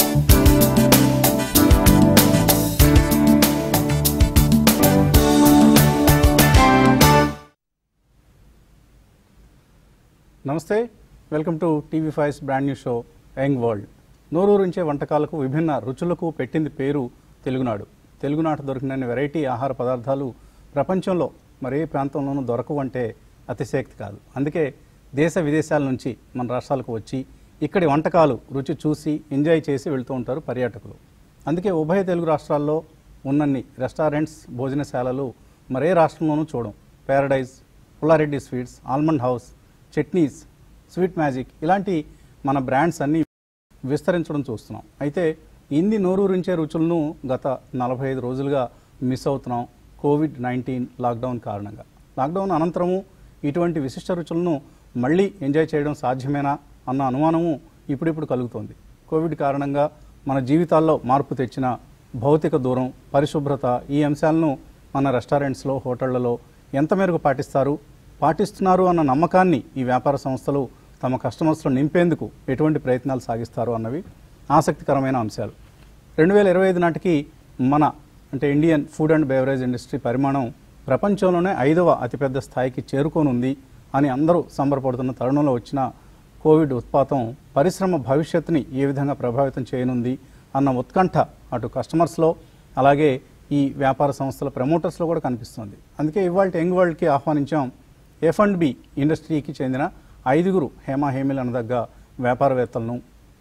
నమస్తే welcome to TV five's brand new show young world నోరూరించే వంటకాలకు విభిన్న రుచులకు పెట్టింది పేరు తెలుగునాడు తెలుగునాట దొరికిన వెరైటీ ఆహార పదార్థాలు ప్రపంచంలో మరే ప్రాంతంలోనూ దొరకవంటే అతిశయక్తి కాదు అందుకే దేశ విదేశాల నుంచి మన రాష్ట్రాలకు వచ్చి ఇక్కడి వంటకాలు రుచి చూసి ఎంజాయ్ చేసి వెళ్తూ ఉంటారు పర్యాటకులు అందుకే ఉభయ తెలుగు రాష్ట్రాల్లో ఉన్నన్ని రెస్టారెంట్స్ భోజనశాలలు మరే రాష్ట్రంలోనూ చూడం Paradise Pullareddy sweets Almond House Chutneys Sweet Magic ఇలాంటి మన బ్రాండ్స్ అన్నీ విస్తరించడం చూస్తున్నాం అయితే ఇన్ని నోరూరించే రుచులను గత నలభై ఐదు రోజులుగా మిస్ అవుతున్నాం కోవిడ్ నైన్టీన్ లాక్డౌన్ కారణంగా లాక్డౌన్ అనంతరము ఇటువంటి విశిష్ట రుచులను మళ్ళీ ఎంజాయ్ చేయడం సాధ్యమేనా అన్న అనుమానము ఇప్పుడిప్పుడు కలుగుతోంది కోవిడ్ కారణంగా మన జీవితాల్లో మార్పు తెచ్చిన భౌతిక దూరం పరిశుభ్రత ఈ అంశాలను మన రెస్టారెంట్స్లో హోటళ్లలో ఎంత మేరకు పాటిస్తారు పాటిస్తున్నారు అన్న నమ్మకాన్ని ఈ వ్యాపార సంస్థలు తమ కస్టమర్స్లో నింపేందుకు ఎటువంటి ప్రయత్నాలు సాగిస్తారు అన్నవి ఆసక్తికరమైన అంశాలు రెండు వేల ఇరవై ఐదు నాటికి మన అంటే Indian food and beverage industry పరిమాణం ప్రపంచంలోనే ఐదవ అతిపెద్ద స్థాయికి చేరుకోనుంది అని అందరూ సంబరపడుతున్న తరుణంలో వచ్చిన కోవిడ్ ఉత్పాతం పరిశ్రమ భవిష్యత్తుని ఏ విధంగా ప్రభావితం చేయనుంది అన్న ఉత్కంఠ అటు కస్టమర్స్లో అలాగే ఈ వ్యాపార సంస్థల ప్రమోటర్స్లో కూడా కనిపిస్తుంది అందుకే ఇవాళ యంగ్ వరల్డ్కి ఆహ్వానించాం ఎఫ్ అండ్ బి ఇండస్ట్రీకి చెందిన ఐదుగురు హేమా హేమిల్ అనదగ్గ వ్యాపారవేత్తలను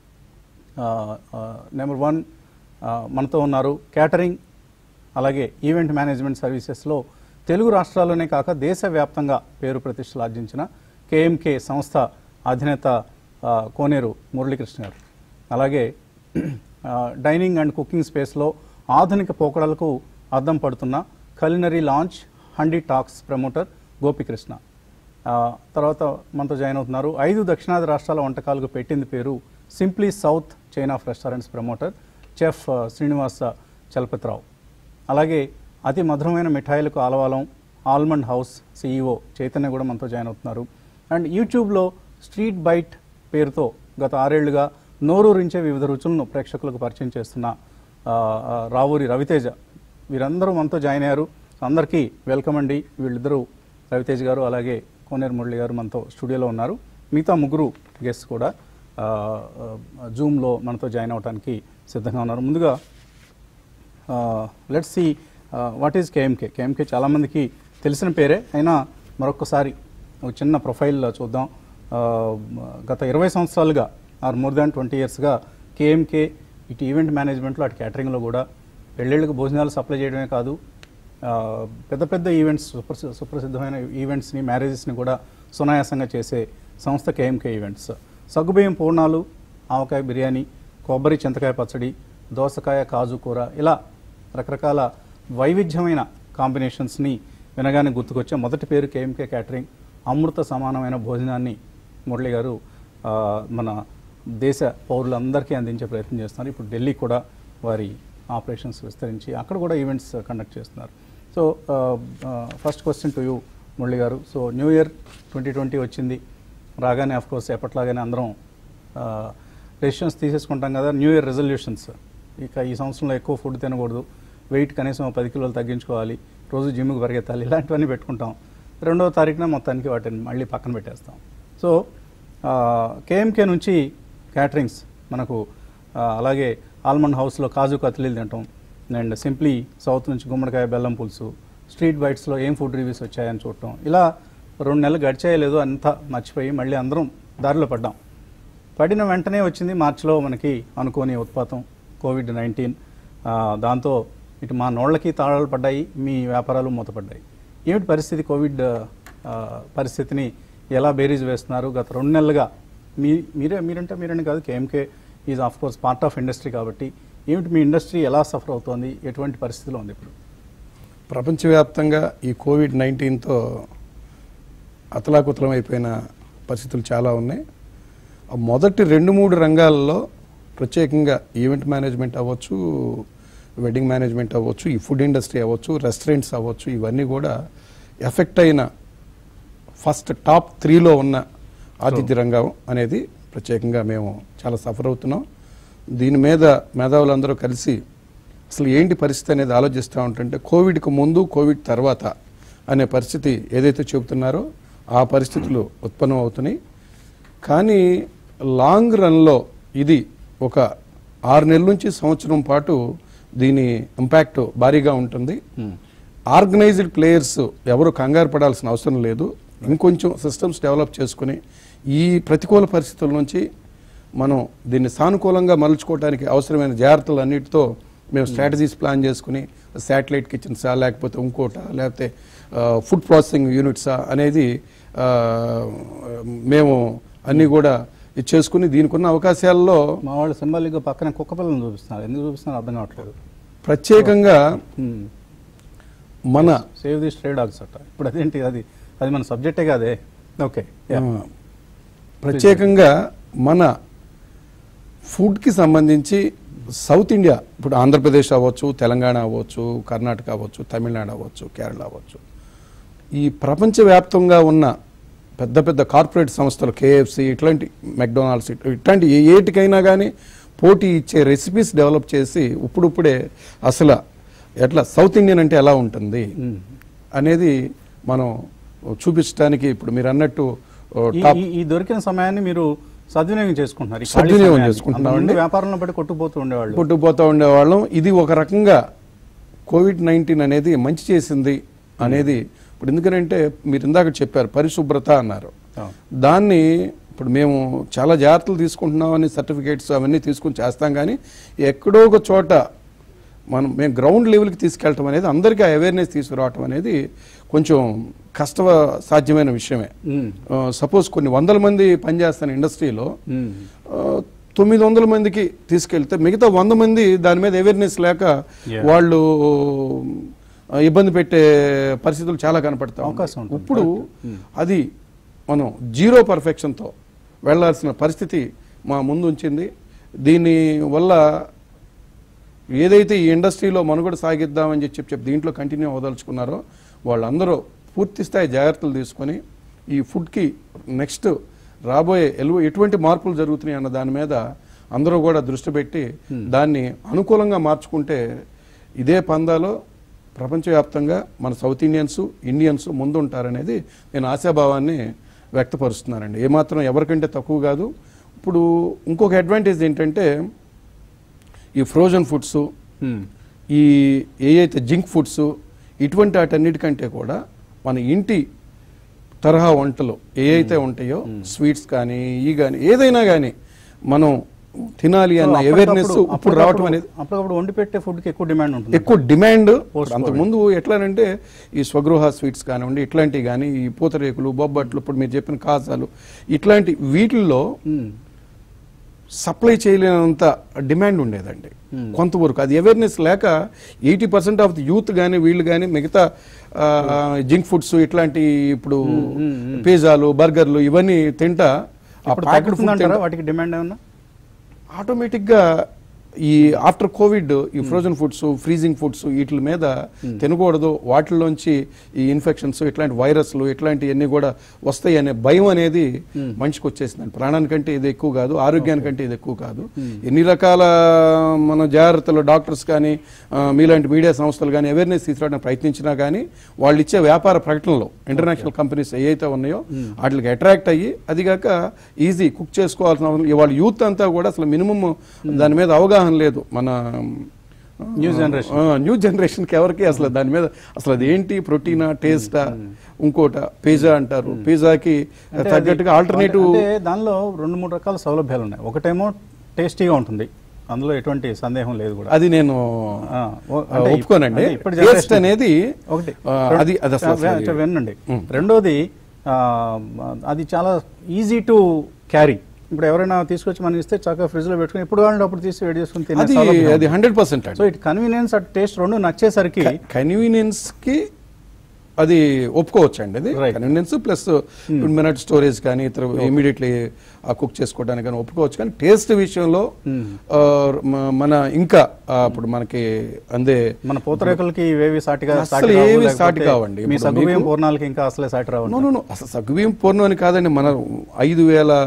నెంబర్ వన్ మనతో ఉన్నారు క్యాటరింగ్ అలాగే ఈవెంట్ మేనేజ్మెంట్ సర్వీసెస్లో తెలుగు రాష్ట్రాల్లోనే కాక దేశవ్యాప్తంగా పేరు ప్రతిష్టలు ఆర్జించిన కేఎంకే సంస్థ అధినేత ఆ, కోనేరు మురళీకృష్ణ గారు అలాగే ఆ, డైనింగ్ అండ్ కుకింగ్ స్పేస్లో ఆధునిక పోకడలకు అద్దం పడుతున్న Culinary Lounge Handi Talks promoter Gopikrishna ఆ, తర్వాత మనతో జాయిన్ అవుతున్నారు ఐదు దక్షిణాది రాష్ట్రాల వంటకాలకు పెట్టింది పేరు Simply South chain of restaurants promoter chef ఆ, శ్రీనివాస చలపతిరావు అలాగే అతి మధురమైన మిఠాయిలకు ఆలవాలం ఆల్మండ్ హౌస్ సీఈఓ చైతన్య కూడా మనతో జాయిన్ అవుతున్నారు అండ్ యూట్యూబ్లో స్ట్రీట్ బైట్ పేరుతో గత ఆరేళ్లుగా నోరూరించే వివిధ రుచులను ప్రేక్షకులకు పరిచయం చేస్తున్న ఆ, ఆ, రావూరి రవితేజ వీరందరూ మనతో జాయిన్ అయ్యారు అందరికీ వెల్కమ్ అండి వీళ్ళిద్దరూ రవితేజ్ గారు అలాగే కోనేరు మురళి గారు మనతో స్టూడియోలో ఉన్నారు మిగతా ముగ్గురు గెస్ట్ కూడా ఆ, ఆ, జూమ్లో మనతో జాయిన్ అవడానికి సిద్ధంగా ఉన్నారు ముందుగా let's see what is KMK KMK చాలామందికి తెలిసిన పేరే అయినా మరొకసారి ఒక చిన్న ప్రొఫైల్ చూద్దాం ఆ, గత ఇరవై సంవత్సరాలుగా ఆర్ మోర్ దాన్ ట్వంటీ ఇయర్స్గా కేఎంకే ఇటు ఈవెంట్ మేనేజ్మెంట్లో అటు క్యాటరింగ్లో కూడా పెళ్ళిళ్ళకు భోజనాలు సప్లై చేయడమే కాదు ఆ, పెద్ద పెద్ద ఈవెంట్స్ సుప్రసి సుప్రసిద్ధమైన ఈవెంట్స్ని మ్యారేజెస్ని కూడా సునాయాసంగా చేసే సంస్థ కేఎంకే ఈవెంట్స్ సగ్గుబియ్యం పూర్ణాలు ఆవకాయ బిర్యానీ కొబ్బరి చింతకాయ పచ్చడి దోసకాయ కాజు కూర ఇలా రకరకాల వైవిధ్యమైన కాంబినేషన్స్ని వినగానే గుర్తుకొచ్చే మొదటి పేరు కేఎంకే క్యాటరింగ్ అమృత సమానమైన భోజనాన్ని మురళి గారు ఆ, మన దేశ పౌరులందరికీ అందించే ప్రయత్నం చేస్తున్నారు ఇప్పుడు ఢిల్లీ కూడా వారి ఆపరేషన్స్ విస్తరించి అక్కడ కూడా ఈవెంట్స్ కండక్ట్ చేస్తున్నారు so first question to you Murali garu so new year twenty twenty వచ్చింది రాగానే ఆఫ్ కోర్స్ ఎప్పట్లాగానే అందరం డెసిషన్స్ తీసేసుకుంటాం కదా న్యూ ఇయర్ రెజల్యూషన్స్ ఇక ఈ సంవత్సరంలో ఎక్కువ ఫుడ్ తినకూడదు వెయిట్ కనీసం ఓ పది కిలోలు తగ్గించుకోవాలి రోజు జిమ్కి పరిగెత్తాలి ఇలాంటివన్నీ పెట్టుకుంటాం రెండవ తారీఖున మొత్తానికి వాటిని మళ్ళీ పక్కన పెట్టేస్తాం సో కేఎంకే నుంచి క్యాటరింగ్స్ మనకు ఆ, అలాగే ఆల్మండ్ హౌస్లో కాజు కత్లీలు తింటాం అండ్ సింప్లీ సౌత్ నుంచి గుమ్మడికాయ బెల్లం పులుసు స్ట్రీట్ బైట్స్లో ఏం ఫుడ్ రివ్యూస్ వచ్చాయని చూడటం ఇలా రెండు నెలలు గడిచేయలేదు అంతా మర్చిపోయి మళ్ళీ అందరం దారిలో పడ్డాం పడిన వెంటనే వచ్చింది మార్చిలో మనకి అనుకోని ఉత్పాతం కోవిడ్ నైన్టీన్ దాంతో ఇటు మా నోళ్ళకి తాళాలు పడ్డాయి మీ వ్యాపారాలు మూతపడ్డాయి ఏమిటి పరిస్థితి కోవిడ్ ఆ, పరిస్థితిని ఎలా బేరీజ్ వేస్తున్నారు గత రెండు నెలలుగా మీ మీరే మీరంటే మీరని కాదు KMK is of course part of industry కాబట్టి ఏమిటి మీ ఇండస్ట్రీ ఎలా సఫర్ అవుతోంది ఎటువంటి పరిస్థితిలో ఉంది ఇప్పుడు ప్రపంచవ్యాప్తంగా ఈ కోవిడ్ నైన్టీన్తో అతలాకుతలం అయిపోయిన పరిస్థితులు చాలా ఉన్నాయి ఆ మొదటి రెండు మూడు రంగాల్లో ప్రత్యేకంగా ఈవెంట్ మేనేజ్మెంట్ అవ్వచ్చు వెడ్డింగ్ మేనేజ్మెంట్ అవ్వచ్చు ఈ ఫుడ్ ఇండస్ట్రీ అవ్వచ్చు రెస్టారెంట్స్ అవ్వచ్చు ఇవన్నీ కూడా ఎఫెక్ట్ అయిన ఫస్ట్ టాప్ త్రీలో ఉన్న ఆతిథ్య రంగం అనేది ప్రత్యేకంగా మేము చాలా సఫర్ అవుతున్నాం దీని మీద మేధావులందరూ కలిసి అసలు ఏంటి పరిస్థితి అనేది ఆలోచిస్తూ ఉంటుంటే కోవిడ్కి ముందు కోవిడ్ తర్వాత అనే పరిస్థితి ఏదైతే చెబుతున్నారో ఆ పరిస్థితులు ఉత్పన్నం అవుతున్నాయి కానీ లాంగ్ రన్లో ఇది ఒక ఆరు నెలల నుంచి సంవత్సరం పాటు దీని ఇంపాక్ట్ భారీగా ఉంటుంది ఆర్గనైజ్డ్ ప్లేయర్స్ ఎవరు కంగారు పడాల్సిన అవసరం లేదు ఇంకొంచెం సిస్టమ్స్ డెవలప్ చేసుకుని ఈ ప్రతికూల పరిస్థితుల నుంచి మనం దీన్ని సానుకూలంగా మలుచుకోవడానికి అవసరమైన జాగ్రత్తలు అన్నిటితో మేము స్ట్రాటజీస్ ప్లాన్ చేసుకుని శాటిలైట్ కిచెన్సా లేకపోతే ఇంకోటా లేకపోతే ఫుడ్ ప్రాసెసింగ్ యూనిట్సా అనేది ఆ, మేము అన్నీ కూడా ఇది చేసుకుని దీనికి ఉన్న అవకాశాల్లో మా వాళ్ళు సింబాలిక్గా పక్కన కుక్క పిల్లలను చూపిస్తున్నారు ఎందుకు చూపిస్తున్నారు అర్థం కావట్లేదు ప్రత్యేకంగా మన సేవ్ ది స్ట్రే డాగ్స్ అట ఇప్పుడు అదేంటి అది అది మన సబ్జెక్టే కాదే ఓకే ఆ, ప్రత్యేకంగా మన ఫుడ్కి సంబంధించి సౌత్ ఇండియా ఇప్పుడు ఆంధ్రప్రదేశ్ అవ్వచ్చు తెలంగాణ అవ్వచ్చు కర్ణాటక అవ్వచ్చు తమిళనాడు అవ్వచ్చు కేరళ అవ్వచ్చు ఈ ప్రపంచవ్యాప్తంగా ఉన్న పెద్ద పెద్ద కార్పొరేట్ సంస్థలు కేఎఫ్సి ఇట్లాంటి మెక్డొనాల్డ్స్ ఇట్- ఇట్లాంటి ఏ ఏటికైనా కానీ పోటీ ఇచ్చే రెసిపీస్ డెవలప్ చేసి ఇప్పుడిప్పుడే అసలు ఎట్లా సౌత్ ఇండియన్ అంటే ఎలా ఉంటుంది అనేది మనం చూపించడానికి ఇప్పుడు మీరు అన్నట్టు ఓ, ఈ- టాప్ ఈ- ఈ దొరికిన సమయాన్ని మీరు సద్వినియోగం చేసుకుంటున్నారు ఈ ఖాళీ సద్వినియోగం సమయాన్ని. చేసుకుంటున్నామండి. అంతకుముందు వ్యాపారంలో బట్టి కొట్టుకుపోతూ ఉండేవాళ్ళు పుట్టుకుపోతూ ఉండేవాళ్ళం ఇది ఒక రకంగా కోవిడ్ నైన్టీన్ అనేది మంచి చేసింది అనేది ఇప్పుడు ఎందుకంటే మీరు ఇందాక చెప్పారు పరిశుభ్రత అన్నారు అవును. దాన్ని ఇప్పుడు మేము చాలా జాగ్రత్తలు తీసుకుంటున్నామని సర్టిఫికేట్స్ అవన్నీ తీసుకుని చేస్తాం కానీ ఎక్కడో ఒక చోట మనం మేము గ్రౌండ్ లెవెల్కి తీసుకెళ్ళటం అనేది అందరికీ అవేర్నెస్ తీసుకురావటం అనేది కొంచెం కష్ట సాధ్యమైన విషయమే మ్మ్. సపోజ్ కొన్ని వందల మంది పనిచేస్తున్న ఇండస్ట్రీలో మ్మ్. ఆ, తొమ్మిది వందల మందికి తీసుకెళ్తే మిగతా వంద మంది దాని మీద అవేర్నెస్ లేక Yeah. వాళ్ళు ఆ, ఇబ్బంది పెట్టే పరిస్థితులు చాలా కనపడతాయి అవకాశం ఉంటుంది. ఇప్పుడు Correct. Hmm. అది మనం జీరో పర్ఫెక్షన్తో వెళ్ళాల్సిన పరిస్థితి మా ముందు ఉంచింది దీని వల్ల ఏదైతే ఈ ఇండస్ట్రీలో మనుగడ సాగిద్దామని చెప్పి చెప్పి దీంట్లో కంటిన్యూ అవదలుచుకున్నారో వాళ్ళందరూ పూర్తి స్థాయి జాగ్రత్తలు తీసుకొని ఈ ఫుడ్కి నెక్స్ట్ రాబోయే ఎలు ఎటువంటి మార్పులు జరుగుతున్నాయి అన్న దాని మీద అందరూ కూడా దృష్టి పెట్టి దాన్ని అనుకూలంగా మార్చుకుంటే ఇదే పందాలో ప్రపంచవ్యాప్తంగా మన సౌత్ ఇండియన్స్ ఇండియన్స్ ముందుంటారనేది నేను ఆశాభావాన్ని వ్యక్తపరుస్తున్నానండి ఏమాత్రం ఎవరికంటే తక్కువ కాదు ఇప్పుడు ఇంకొక అడ్వాంటేజ్ ఏంటంటే ఈ ఫ్రోజన్ ఫుడ్స్ మ్మ్. ఈ ఏ అయితే జింక్ ఫుడ్స్ ఇటువంటి వాటన్నిటికంటే కూడా మన ఇంటి తరహా వంటలు ఏ అయితే ఉంటాయో స్వీట్స్ కానీ ఈ కానీ ఏదైనా కానీ మనం తినాలి సో అన్న అప్పటికప్పుడు- అవేర్నెస్ ఇప్పుడు రావటం అనేది అప్పటికప్పుడు వండి పెట్టే ఫుడ్కి ఎక్కువ డిమాండ్ ఉంటుంది ఎక్కువ డిమాండ్ Post అంతకుముందు ఎట్లానంటే ఈ స్వగృహ స్వీట్స్ కానివ్వండి ఇట్లాంటివి కానీ ఈ పూతరేకులు బొబ్బట్లు ఇప్పుడు మీరు చెప్పిన కాజాలు ఇట్లాంటి వీటిల్లో మ్మ్. సప్లై చేయలేనంత డిమాండ్ ఉండేదండి Hmm. కొంతవరకు అది అవేర్నెస్ లేక eighty percent of the youth కానీ వీళ్ళు కానీ మిగతా జింక్ ఫుడ్స్ ఇట్లాంటి ఇప్పుడు Hmm, hmm. పిజ్జాలు బర్గర్లు ఇవన్నీ తింటా ఆ ఇప్పుడు ప్యాకెడ్ ఫుడ్ తగ్గుతుందంటారా వాటికి డిమాండ్ ఏమన్నా ఆటోమేటిక్గా ఈ ఆఫ్టర్ కోవిడ్ ఈ ఫ్రోజన్ ఫుడ్స్ ఫ్రీజింగ్ ఫుడ్స్ వీటి మీద తినకూడదు వాటిలోంచి ఈ ఇన్ఫెక్షన్స్ ఇట్లాంటి వైరస్లు ఇట్లాంటివన్నీ కూడా వస్తాయి అనే భయం అనేది మనిషికి వచ్చేసిందండి ప్రాణానికంటే ఇది ఎక్కువ కాదు ఆరోగ్యానికంటే ఇది ఎక్కువ కాదు ఎన్ని రకాల మన జాగ్రత్తలు డాక్టర్స్ కానీ ఆ, మీలాంటి మీడియా సంస్థలు కానీ అవేర్నెస్ తీసుకురావడానికి ప్రయత్నించినా కానీ వాళ్ళు ఇచ్చే వ్యాపార ప్రకటనలో ఇంటర్నేషనల్ కంపెనీస్ ఏవైతే ఉన్నాయో వాటికి అట్రాక్ట్ అయ్యి అదిగాక ఈజీ కుక్ చేసుకోవాల్సిన అవసరం ఇవాళ యూత్ అంతా కూడా అసలు మినిమం దాని మీద అవగాహన లేదు మన New generation. న్యూ జనరేషన్ కి ఎవరికి అసలు దాని మీద అసలు అది ఏంటి ప్రోటీనా టేస్టా ఇంకోట పిజ్జా అంటారు పిజ్జాకి అంటే అది- తగ్గట్టుగా ఆల్టర్నేటివ్ అంటే దానిలో రెండు మూడు రకాల సౌలభ్యాలు ఉన్నాయి ఒకటేమో టేస్టీగా ఉంటుంది అందులో ఎటువంటి సందేహం లేదు కూడా అది నేను ఆ, ఓ- ఆ, అంటే ఒప్పుకోనండి అంటే ఇప్పటి టేస్ట్ generation- అనేది ఒకటి ఆ, అది అది అసలు వే- అసలు అంటే వినండి రెండోది ఆ, అది చాలా ఈజీ టు క్యారీ ఇప్పుడు ఎవరైనా తీసుకొచ్చి మనకి ఇస్తే చక్కగా ఫ్రిడ్జ్ లో పెట్టుకుని ఇప్పుడు కావాలంటే అప్పుడు తీసి వేడి చేసుకుని తినే అది సౌలభ్యం అది హండ్రెడ్ పర్సెంట్ సో ఇటు కన్వీనియన్స్ అటు టేస్ట్ రెండు నచ్చేసరికి కన్వీనియన్స్ కి అది ఒప్పుకోవచ్చు అండి అది Right. Convenience plus minute storage కానీ ఇతర ఇమీడియట్లీ కుక్ చేసుకోవడానికి కానీ ఒప్పుకోవచ్చు కానీ టేస్ట్ విషయంలో Hmm. ఆ, మ- మన ఇంకా ఆ, ఇప్పుడు మనకి అందే మన పూతరేకులకి ఇవేవి సాటిగా అసలు సాటి రావు, ఏవి లేకపోతే సాటి కావండి. మీ ఇప్పుడు సగ్గుబియ్యం మీకు- పూర్ణాలకి ఇంకా అసలే సాటి రావు నో నో నో అసలు సగ్గుబియ్యం పూర్ణం అని కాదండి మన ఐదు వేల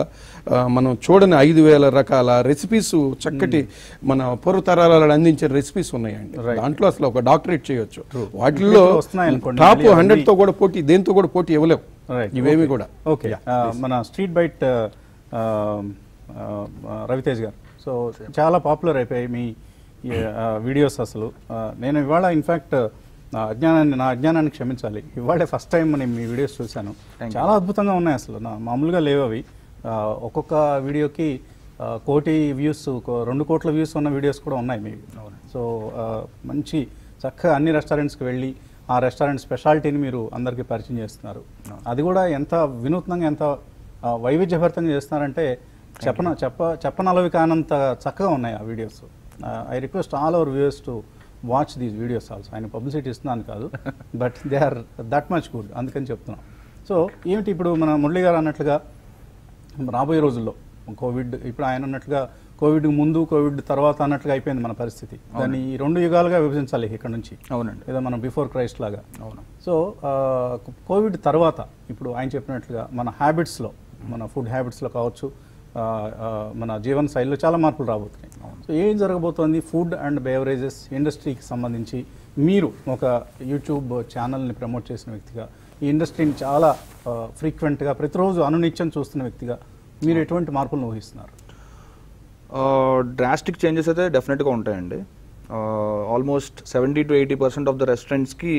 ఆ, మనం చూడని ఐదు వేల రకాల రెసిపీస్ చక్కటి మన పూర్వతరాల అందించే రెసిపీస్ ఉన్నాయండి Right. దాంట్లో అసలు ఒక డాక్టరేట్ చేయొచ్చు True. వాటిల్లో ఇప్పుడు వస్తున్నాయి అనుకోండి, టాప్ మళ్ళీ అవన్నీ- హండ్రెడ్ తో కూడా పోటీ దేంతో కూడా పోటీ ఇవ్వలేవు Right. ఇవేమి Okay. కూడా ఓకే ఆ, మన స్ట్రీట్ బైట్ ఆ, ఆ, ఆ, రవితేజ్ గారు సో చాలా పాపులర్ అయిపోయాయి మీ ఈ, ఆ, వీడియోస్ అసలు ఆ, నేను ఇవాళ ఇన్ఫ్యాక్ట్ నా అజ్ఞానాన్ని నా అజ్ఞానాన్ని క్షమించాలి ఇవాళే ఫస్ట్ టైం నేను మీ వీడియోస్ చూశాను చాలా అద్భుతంగా ఉన్నాయి అసలు నా మామూలుగా లేవు అవి ఆ, ఒక్కొక్క వీడియోకి ఆ, కోటి వ్యూస్ రెండు కోట్ల వ్యూస్ ఉన్న వీడియోస్ కూడా ఉన్నాయి మీవి సో ఆ, మంచి చక్కగా అన్ని రెస్టారెంట్స్కి వెళ్ళి ఆ రెస్టారెంట్ స్పెషాలిటీని మీరు అందరికీ పరిచయం చేస్తున్నారు అది కూడా ఎంత వినూత్నంగా ఎంత ఆ, వైవిధ్యభరితంగా చేస్తున్నారంటే చెప్పన చెప్ప చెప్పనలవి కానంత చక్కగా ఉన్నాయి ఆ videos I request all our viewers to watch these videos also ఆయన పబ్లిసిటీ ఇస్తున్నాను కాదు but they are that much good అందుకని చెప్తున్నాం సో ఏమిటి ఇప్పుడు మన మురళి గారు అన్నట్లుగా రాబోయే రోజుల్లో కోవిడ్ ఇప్పుడు ఆయన అన్నట్లుగా కోవిడ్ ముందు కోవిడ్ తర్వాత అన్నట్లుగా అయిపోయింది మన పరిస్థితి దాన్ని ఈ రెండు యుగాలుగా విభజించాలి ఇక్కడ నుంచి అవునండి ఏదో మనం బిఫోర్ క్రైస్ట్ లాగా అవును సో ఆ, కోవిడ్ తర్వాత ఇప్పుడు ఆయన చెప్పినట్లుగా మన హ్యాబిట్స్లో మన ఫుడ్ హ్యాబిట్స్లో కావచ్చు ఆ, ఆ, మన జీవన శైలిలో చాలా మార్పులు రాబోతున్నాయి సో ఏం జరగబోతోంది ఫుడ్ అండ్ బేవరేజెస్ ఇండస్ట్రీకి సంబంధించి మీరు ఒక యూట్యూబ్ ఛానల్ని ప్రమోట్ చేసిన వ్యక్తిగా ఈ ఇండస్ట్రీని చాలా ఫ్రీక్వెంట్గా ప్రతిరోజు అనునిత్యం చూస్తున్న వ్యక్తిగా మీరు ఎటువంటి మార్పులను ఊహిస్తున్నారు డ్రాస్టిక్ చేంజెస్ అయితే డెఫినెట్గా ఉంటాయండి almost seventy to eighty percent of the రెస్టారెంట్స్కి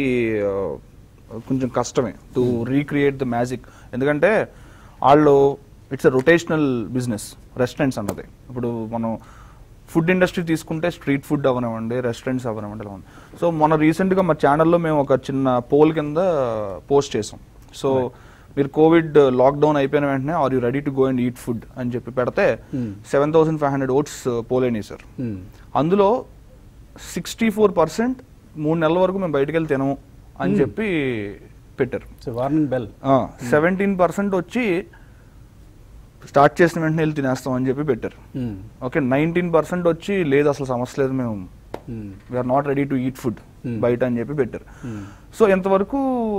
కొంచెం కష్టమే టు రీక్రియేట్ ద మ్యాజిక్ ఎందుకంటే వాళ్ళు it's a rotational business restaurants అన్నది ఇప్పుడు మనం ఫుడ్ ఇండస్ట్రీ తీసుకుంటే స్ట్రీట్ ఫుడ్ అవనివ్వండి రెస్టారెంట్స్ అవనివ్వండి ఇలా ఉంది సో మన రీసెంట్గా మా ఛానల్లో మేము ఒక చిన్న పోల్ కింద పోస్ట్ చేసాం సో మీరు కోవిడ్ లాక్డౌన్ అయిపోయిన వెంటనే are you ready to go and eat food అని చెప్పి పెడితే Hmm. Seven thousand five hundred votes పోలేని సార్ Hmm. అందులో సిక్స్టీ ఫోర్ పర్సెంట్ మూడు నెలల వరకు మేము బయటకు వెళ్ళి తినము అని చెప్పి పెట్టారు so warning bell seventeen percent వచ్చి స్టార్ట్ చేసిన వెంటనే వెళ్ళి తినేస్తాం అని చెప్పి పెట్టారు ఓకే నైన్టీన్ పర్సెంట్ వచ్చి లేదు అసలు సమస్య లేదు మేము we're not ready to eat food Hmm. బయట అని చెప్పి పెట్టారు సో ఎంతవరకు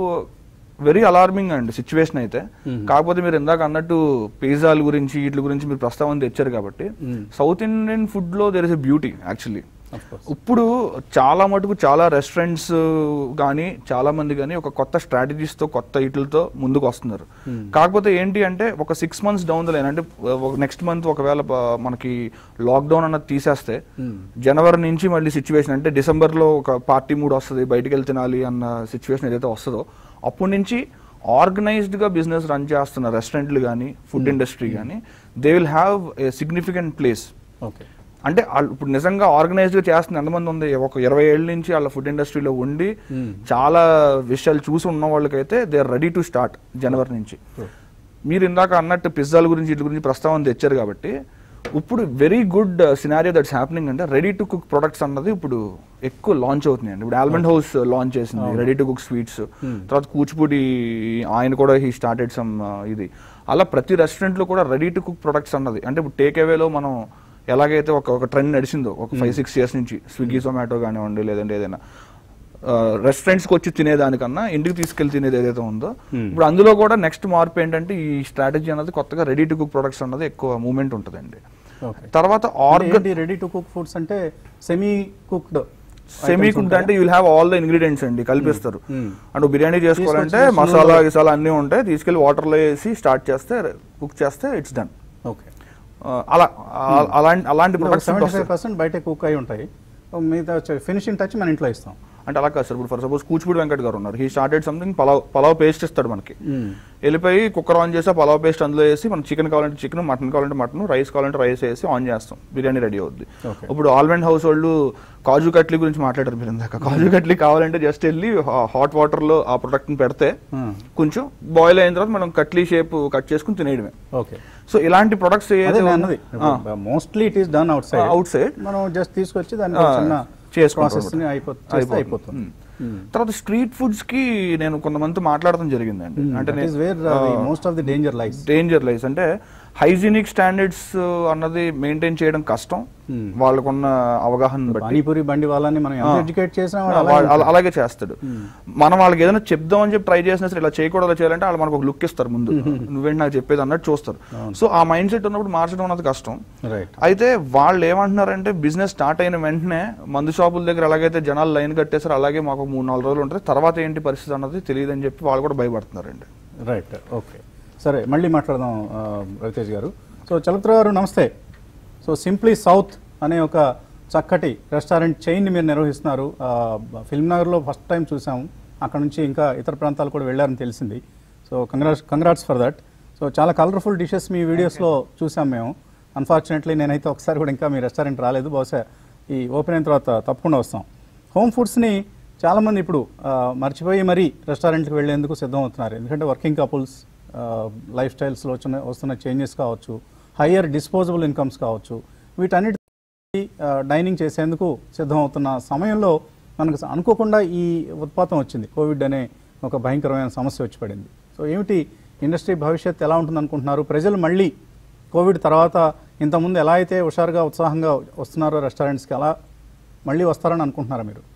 వెరీ అలార్మింగ్ అండి సిచ్యువేషన్ అయితే Hmm. కాకపోతే మీరు ఇందాక అన్నట్టు పిజ్జాల గురించి వీటి గురించి మీరు ప్రస్తావన తెచ్చారు కాబట్టి Hmm. సౌత్ ఇండియన్ ఫుడ్ లో there is a beauty actually of course ఇప్పుడు చాలా మటుకు చాలా రెస్టారెంట్స్ కానీ చాలా మంది కానీ ఒక కొత్త strategies తో కొత్త ఇట్లతో ముందుకు వస్తున్నారు Hmm. కాకపోతే ఏంటి అంటే ఒక six months down the line అంటే నెక్స్ట్ మంత్ ఒకవేళ ప- మనకి లాక్డౌన్ అన్నది తీసేస్తే జనవరి నుంచి మళ్ళీ సిచ్యువేషన్ అంటే డిసెంబర్లో ఒక పార్టీ మూడ్ వస్తుంది బయటికి వెళ్ళి తినాలి అన్న సిచ్యువేషన్ ఏదైతే వస్తుందో అప్పటి నుంచి ఆర్గనైజ్డ్గా బిజినెస్ రన్ చేస్తున్న రెస్టారెంట్లు కానీ ఫుడ్ ఇండస్ట్రీ కానీ they will have a significant place okay అంటే వాళ్ళు ఇప్పుడు నిజంగా ఆర్గనైజ్డ్గా చేస్తున్న ఎంతమంది ఉంది ఒక ఇరవై ఏళ్ళ నుంచి వాళ్ళ ఫుడ్ ఇండస్ట్రీలో ఉండి Hmm. చాలా విషయాలు చూసి ఉన్న వాళ్ళకైతే they are ready to start జనవరి నుంచి True. మీరు ఇందాక అన్నట్టు పిజ్జాల గురించి వీటి గురించి ప్రస్తావన తెచ్చారు కాబట్టి ఇప్పుడు very good scenario that's happening అంటే రెడీ టు కుక్ ప్రొడక్ట్స్ అన్నది ఇప్పుడు ఎక్కువ లాంచ్ అవుతున్నాయండి ఇప్పుడు ఆల్మండ్ హౌస్ లాంచ్ చేసింది అవును. Ready to cook sweets Hmm. తర్వాత కూచిపూడి ఆయన కూడా హీ స్టార్టెడ్ సమ్ ఇది అలా ప్రతి restaurant లో కూడా రెడీ టు కుక్ ప్రొడక్ట్స్ అన్నది అంటే ఇప్పుడు టేక్ అవేలో మనం ఎలాగైతే ఒక ఒక ట్రెండ్ నడిచిందో ఒక ఫైవ్ సిక్స్ ఇయర్స్ నుంచి స్విగ్గీ జొమాటో కానివ్వండి లేదంటే ఏదైనా రెస్టారెంట్స్కి వచ్చి తినేదానికన్నా ఇంటికి తీసుకెళ్లి తినేది ఏదైతే ఉందో Hmm. ఇప్పుడు అందులో కూడా నెక్స్ట్ మార్పు ఏంటంటే ఈ స్ట్రాటజీ అన్నది కొత్తగా రెడీ టు కుక్ ప్రొడక్ట్స్ అన్నది ఎక్కువ మూమెంట్ ఉంటుందండి ఓకే తర్వాత ఆర్గన్ రెడీ టు కుక్ ఫుడ్స్ అంటే సెమీ కుక్డ్ సెమీ కుక్డ్ అంటే you will have all the ingredients అండి కలిపిస్తారు Hmm. అంటే బిర్యానీ చేసుకోవాలంటే తీసుకొచ్చి మసాలా నూనెలో- గిసాలా అన్నీ ఉంటాయి తీసుకెళ్లి వాటర్లో వేసి స్టార్ట్ చేస్తే కుక్ చేస్తే ఇట్స్ డన్ ఓకే అలా ఆ- అలాంటి అలాంటి ప్రొడక్ట్స్ సెవెంటీ ఫైవ్ పర్సెంట్ బయట కుక్ అయి ఉంటాయి మిగతా ఫినిషింగ్ టచ్ మన ఇంట్లో ఇస్తాం అంటే అలా కాదు సార్ ఇప్పుడు ఫర్ సపోజ్ కూచిపూడి వెంకట్ గారు ఉన్నారు he started something pulao pulao paste ఇస్తాడు మనకి వెళ్ళిపోయి కుక్కర్ ఆన్ చేసి ఆ పలావ్ పేస్ట్ అందులో వేసి మనం చికెన్ కావాలంటే చికెన్ మటన్ కావాలంటే మటన్ రైస్ కావాలంటే రైస్ వేసి ఆన్ చేస్తాం బిర్యానీ రెడీ అవుద్ది Okay. ఇప్పుడు ఆల్మండ్ హౌస్ వాళ్ళు కాజు కట్లీ గురించి మాట్లాడారు మీరు ఇందాక కాజు కట్లీ కావాలంటే జస్ట్ వెళ్ళి హాట్ వాటర్ లో ఆ ప్రొడక్ట్ ని పెడితే కొంచెం బాయిల్ అయిన తర్వాత మనం కట్లీ షేప్ కట్ చేసుకుని తినేయడమే ఓకే సో ఇలాంటి ప్రొడక్ట్స్ అదే నేను అన్నది mostly it is done outside outside మనం జస్ట్ తీసుకొచ్చి దాన్ని ఆ, చిన్న చేసుకుంటాం ప్రాసెస్ ని అయిపో- చేస్తే అయిపోతుంది తర్వాత స్ట్రీట్ ఫుడ్స్ కి నేను కొంతమందితో మాట్లాడడం జరిగిందండి అంటే where most of the danger life danger lies అంటే హైజీనిక్ స్టాండర్డ్స్ అన్నది మెయింటైన్ చేయడం కష్టం Hmm. వాళ్ళకున్న అవగాహన బట్టి పానీపూరి బండి వాళ్ళని మనం ఎంత ఆ. ఎడ్యుకేట్ చేసినా ఆ, వాడు అలాగే వాడు అలా- ఉంటాడు. అలాగే చేస్తాడు మనం వాళ్ళకి ఏదైనా చెప్దామని చెప్పి ట్రై చేసినా సరే ఇలా చేయకూడదు ఇలా చేయాలంటే వాళ్ళు మనకు ఒక లుక్ ఇస్తారు ముందు నువ్వేంటి నాకు చెప్పేది అన్నట్టు చూస్తారు సో ఆ మైండ్ సెట్ ఉన్నప్పుడు మార్చడం అన్నది కష్టం రైట్ అయితే వాళ్ళు ఏమంటున్నారంటే బిజినెస్ స్టార్ట్ అయిన వెంటనే మందు షాపుల దగ్గర ఎలాగైతే జనాలు లైన్ కట్టేసారు అలాగే మాకు ఒక మూడు నాలుగు రోజులు ఉంటుంది తర్వాత ఏంటి పరిస్థితి అన్నది తెలియదని చెప్పి వాళ్ళు కూడా భయపడుతున్నారండి రైట్ ఓకే సరే మళ్ళీ మాట్లాడదాం ఆ, రవితేజ్ గారు సో చలపతి గారు నమస్తే సో సింప్లీ సౌత్ అనే ఒక చక్కటి రెస్టారెంట్ చైన్ని మీరు నిర్వహిస్తున్నారు ఆ, ఫిల్మ్ నగర్లో ఫస్ట్ టైం చూసాము అక్కడ నుంచి ఇంకా ఇతర ప్రాంతాలు కూడా వెళ్ళారని తెలిసింది so congrats congrats for that so చాలా కలర్ఫుల్ డిషెస్ మీ వీడియోస్లో చూసాం మేము అన్ఫార్చునేట్లీ నేనైతే ఒకసారి కూడా ఇంకా మీ రెస్టారెంట్ రాలేదు బహుశా ఈ ఓపెన్ అయిన తర్వాత తప్పకుండా వస్తాం హోమ్ ఫుడ్స్ని చాలామంది ఇప్పుడు ఆ, మర్చిపోయి మరీ రెస్టారెంట్కి వెళ్ళేందుకు సిద్ధం అవుతున్నారు ఎందుకంటే వర్కింగ్ కపుల్స్ లైఫ్ స్టైల్స్లో వచ్చిన వస్తున్న చేంజెస్ కావచ్చు హయ్యర్ డిస్పోజబుల్ ఇన్కమ్స్ కావచ్చు వీటన్నిటి డైనింగ్ చేసేందుకు సిద్ధం అవుతున్న సమయంలో మనకు అనుకోకుండా ఈ ఉత్పాతం వచ్చింది కోవిడ్ అనే ఒక భయంకరమైన సమస్య వచ్చి పడింది సో ఏమిటి ఇండస్ట్రీ భవిష్యత్ ఎలా ఉంటుంది అనుకుంటున్నారు ప్రజలు మళ్ళీ కోవిడ్ తర్వాత ఇంతకుముందు ఎలా అయితే హుషారుగా ఉత్సాహంగా వస్తున్నారో రెస్టారెంట్స్కి అలా మళ్ళీ వస్తారని అనుకుంటున్నారా మీరు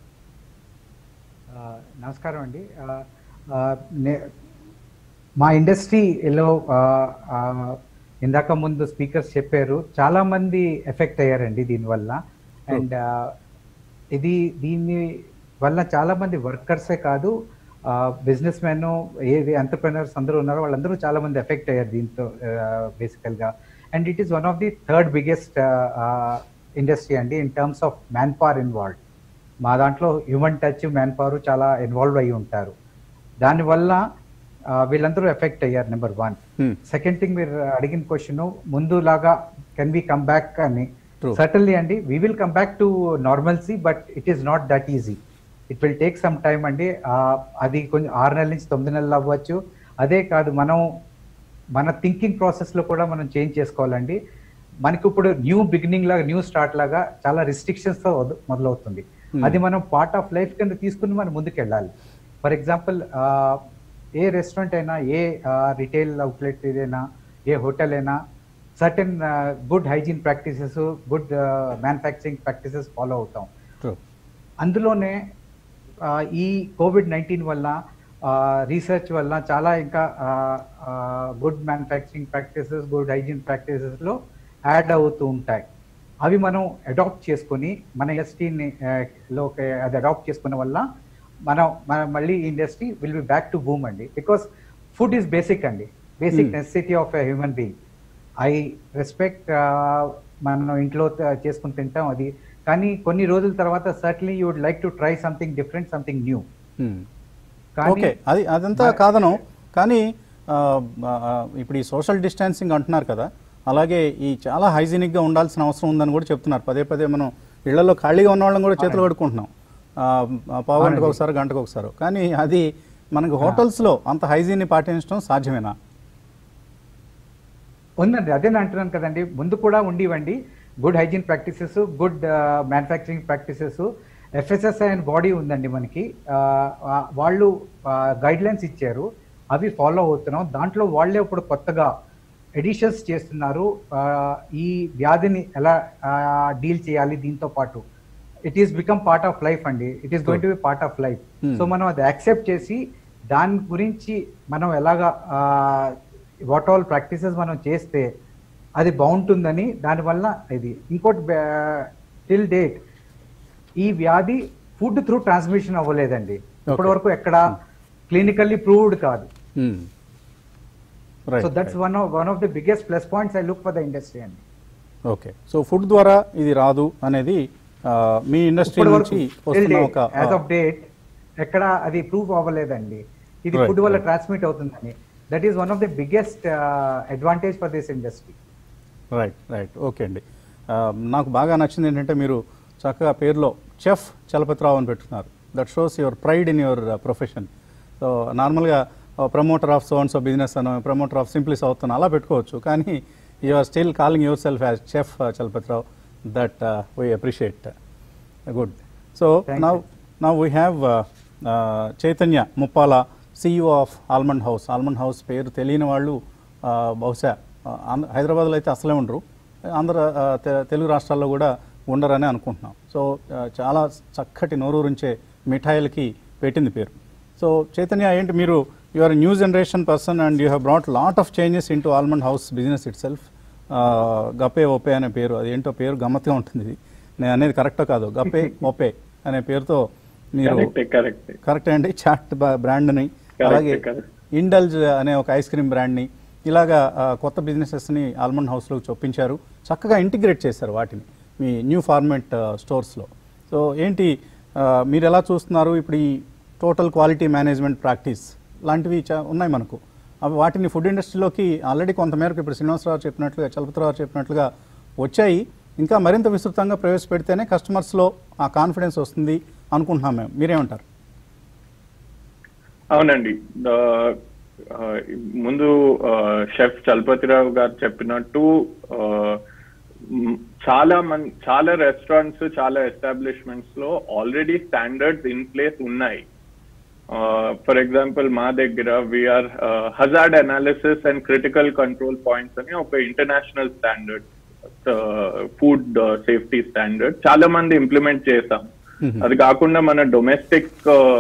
ఆ, నమస్కారం అండి ఆ, ఆ, నే- మా ఇండస్ట్రీలో ఆ, ఆ, ఇందాక ముందు స్పీకర్స్ చెప్పారు చాలా మంది ఎఫెక్ట్ అయ్యారండి దీనివల్ల అండ్ ఇది దీని వల్ల చాలా మంది వర్కర్సే కాదు బిజినెస్ మెన్ ఏది ఎంటర్ప్రినర్స్ అందరూ ఉన్నారో వాళ్ళందరూ చాలా మంది ఎఫెక్ట్ అయ్యారు దీంతో బేసికల్ గా and it is one of the third biggest industry అండి in terms of manpower involved మా దాంట్లో హ్యూమన్ టచ్ మ్యాన్ పవర్ చాలా ఇన్వాల్వ్ అయి ఉంటారు దానివల్ల ఆ, వీళ్ళందరూ ఎఫెక్ట్ అయ్యారు number one Hmm. Second thing మీరు అడిగిన క్వశ్చన్ ముందులాగా కెన్ వి కమ్ బ్యాక్ అని True. సర్టన్లీ అండి we will come back to normalcy but it is not that easy it will take some time అండి ఆ, అది కొంచెం ఆరు నెలల నుంచి తొమ్మిది నెలలు అవ్వచ్చు అదే కాదు మనం మన థింకింగ్ ప్రాసెస్ లో కూడా మనం చేంజ్ చేసుకోవాలండి మనకి ఇప్పుడు న్యూ బిగినింగ్ లాగా న్యూ స్టార్ట్ లాగా చాలా రిస్ట్రిక్షన్స్ తో వద- మొదలవుతుంది అది మనం పార్ట్ ఆఫ్ లైఫ్ కింద తీసుకుని మనం ముందుకు వెళ్ళాలి ఫర్ ఎగ్జాంపుల్ ఏ రెస్టారెంట్ అయినా ఏ రిటైల్ అవుట్లెట్ ఏదైనా ఏ హోటల్ అయినా certain good hygiene practices good manufacturing practices follow అవుతాం ట్రూ అందులోనే ఆ, ఈ కోవిడ్ నైన్టీన్ వల్ల రీసెర్చ్ వల్ల చాలా ఇంకా good manufacturing practices good hygiene ప్రాక్టీసెస్లో యాడ్ అవుతూ ఉంటాయి అవి మనం అడాప్ట్ చేసుకొని మన ఇండస్ట్రీని లో అది అడాప్ట్ చేసుకున్న వల్ల మనం మన మళ్ళీ industry will be back to boom అండి బికాస్ ఫుడ్ ఈస్ బేసిక్ అండి basic Hmm. Necessity of a human being I respect మనం ఇంట్లో త- చేసుకుని తింటాం అది కానీ కొన్ని రోజుల తర్వాత certainly you would like to try something different something new okay అది అదంతా కాదను కానీ ఆ, ఆ, ఇప్పుడు ఈ సోషల్ డిస్టాన్సింగ్ అంటున్నారు కదా అలాగే ఈ చాలా హైజీనిక్గా ఉండాల్సిన అవసరం ఉందని కూడా చెప్తున్నారు పదే పదే మనం ఇళ్లలో ఖాళీగా ఉన్న వాళ్ళని కూడా చేతులు కడుక్కుంటున్నాం ఆ, ఆ, పావు గంటకు ఒకసారి గంటకు ఒకసారి కానీ అది మనకి హోటల్స్లో అంత హైజీన్ని పాటించడం సాధ్యమేనా ఉందండి అదే నేను అంటున్నాను కదండి ముందు కూడా ఉండివ్వండి good hygiene practices good manufacturing practices FSSAI and body ఉందండి మనకి ఆ, ఆ, వాళ్ళు గైడ్ లైన్స్ ఇచ్చారు అవి ఫాలో అవుతున్నాం దాంట్లో వాళ్ళే ఇప్పుడు కొత్తగా ఎడిషన్స్ చేస్తున్నారు ఆ, ఈ వ్యాధిని ఎలా డీల్ చేయాలి దీంతో పాటు it is become part of life అండి it is going to be part of life Hmm. So మనం అది యాక్సెప్ట్ చేసి దాని గురించి మనం ఎలాగా వాట్ ఆల్ ప్రాక్టీసెస్ మనం చేస్తే అది బాగుంటుందని దానివల్ల ఇది ఇంకోటి టిల్ డేట్ ఈ వ్యాధి ఫుడ్ త్రూ ట్రాన్స్మిషన్ అవ్వలేదండి ఇప్పటి వరకు ఎక్కడ క్లినికల్లీ ప్రూవ్డ్ కాదు so that's one of one of the biggest plus points I look for the industry అండి ఓకే సో ఫుడ్ ద్వారా ఇది రాదు అనేది ఆ, మీ ఇండస్ట్రీ ఇప్పటి నుంచి వరకు వస్తున్న ఒక యాజ్ ఆఫ్ డేట్ ఎక్కడ అది ప్రూవ్ అవ్వలేదండి ఇది Right, ఫుడ్ వల్ల right. ట్రాన్స్మిట్ అవుతుందని that is one of the biggest advantage for this industry right right okay అండి ఆ, నాకు బాగా నచ్చింది ఏంటంటే మీరు చక్కగా పేరులో చెఫ్ చలపతిరావు అని పెట్టుకున్నారు that shows your pride in your profession so నార్మల్గా promoter of so and so business అని ప్రమోటర్ ఆఫ్ సింప్లీ సౌత్ అని అలా పెట్టుకోవచ్చు కానీ you are still calling yourself as chef Chalapathirao that we appreciate good so Thank now you. Now we have Chaitanya Muppala CEO of Almond House Almond House పేరు తెలియని వాళ్ళు uh, బహుశా ఆ, ఆంధ్ర హైదరాబాద్లో అయితే అసలే ఉండరు ఆంధ్ర ఆ, తె- తెలుగు రాష్ట్రాల్లో కూడా ఉండరని అనుకుంటున్నాం సో ఆ, చాలా చక్కటి నోరూరించే మిఠాయిలకి పెట్టింది పేరు సో చైతన్య ఏంటి మీరు you are new generation person and you have brought lot of changes into Almond House business itself గపే ఓపే అనే పేరు అది ఏంటో పేరు గమ్మత్తుగా ఉంటుంది ఇది నేను అనేది కరెక్టో కాదు గపే ఓపే అనే పేరుతో మీరు కరెక్టే కరెక్టే కరెక్ట్ అండి చాట్ బ- బ్రాండ్ని Correct, అలాగే correct. ఇండల్జ్ అనే ఒక ఐస్ క్రీమ్ బ్రాండ్ని ఇలాగా ఆ, కొత్త బిజినెసెస్ని ఆల్మండ్ హౌస్లో చొప్పించారు చక్కగా ఇంటిగ్రేట్ చేశారు వాటిని మీ న్యూ ఫార్మేట్ స్టోర్స్లో సో ఏంటి ఆ, మీరు ఎలా చూస్తున్నారు ఇప్పుడు ఈ టోటల్ క్వాలిటీ మేనేజ్మెంట్ ప్రాక్టీస్ లాంటివి చా- ఉన్నాయి మనకు అవి వాటిని ఫుడ్ ఇండస్ట్రీలోకి ఆల్రెడీ కొంతమేరకు ఇప్పుడు శ్రీనివాసరావు చెప్పినట్లుగా చలపతిరావు చెప్పినట్లుగా వచ్చాయి ఇంకా మరింత విస్తృతంగా ప్రవేశపెడితేనే కస్టమర్స్లో ఆ కాన్ఫిడెన్స్ వస్తుంది అనుకుంటున్నాం మేము మీరేమంటారు అవునండి ద- ఆ, ముందు షెఫ్ చలపతిరావు గారు చెప్పినట్టు ఆ, మ్, చాలా మన్ చాలా రెస్టారెంట్స్ చాలా ఎస్టాబ్లిష్మెంట్స్ లో ఆల్రెడీ స్టాండర్డ్స్ ఇన్ ప్లేస్ ఉన్నాయి ఫర్ ఎగ్జాంపుల్ మా దగ్గర we're hazard analysis and critical control points అని ఒక international standard food safety standard చాలా మంది ఇంప్లిమెంట్ చేసాం అది కాకుండా మన డొమెస్టిక్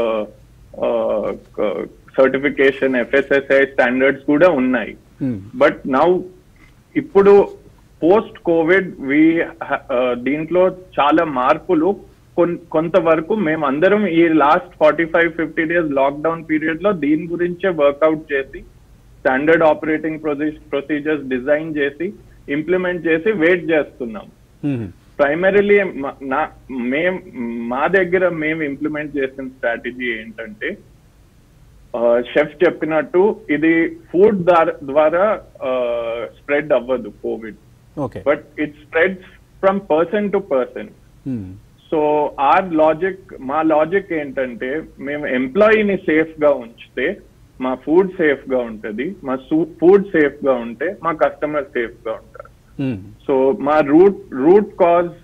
సర్టిఫికేషన్ ఎఫ్ఎస్ఎస్ఐ స్టాండర్డ్స్ కూడా ఉన్నాయి Hmm. బట్ నౌ ఇప్పుడు పోస్ట్ కోవిడ్ వి దీంట్లో చాలా మార్పులు కొన్- కొంతవరకు మేము అందరం ఈ last forty five fifty days lockdown period లో దీని గురించే వర్కౌట్ చేసి స్టాండర్డ్ ఆపరేటింగ్ ప్రొసీజర్స్ డిజైన్ చేసి ఇంప్లిమెంట్ చేసి వెయిట్ చేస్తున్నాం మ్మ్. ప్రైమరీలీ నా మేం మా దగ్గర మేము ఇంప్లిమెంట్ చేసిన స్ట్రాటజీ ఏంటంటే షెఫ్ చెప్పినట్టు ఇది ఫుడ్ ద్వారా స్ప్రెడ్ అవ్వదు Covid okay but it spreads from person to person మ్మ్. సో ఆర్ లాజిక్ మా లాజిక్ ఏంటంటే మేము ఎంప్లాయీని సేఫ్ గా ఉంచితే మా ఫుడ్ సేఫ్ గా ఉంటది మా ఫుడ్ సేఫ్ గా ఉంటే మా కస్టమర్ సేఫ్ గా ఉంటారు మ్మ్. సో మా రూట్ రూట్ కాజ్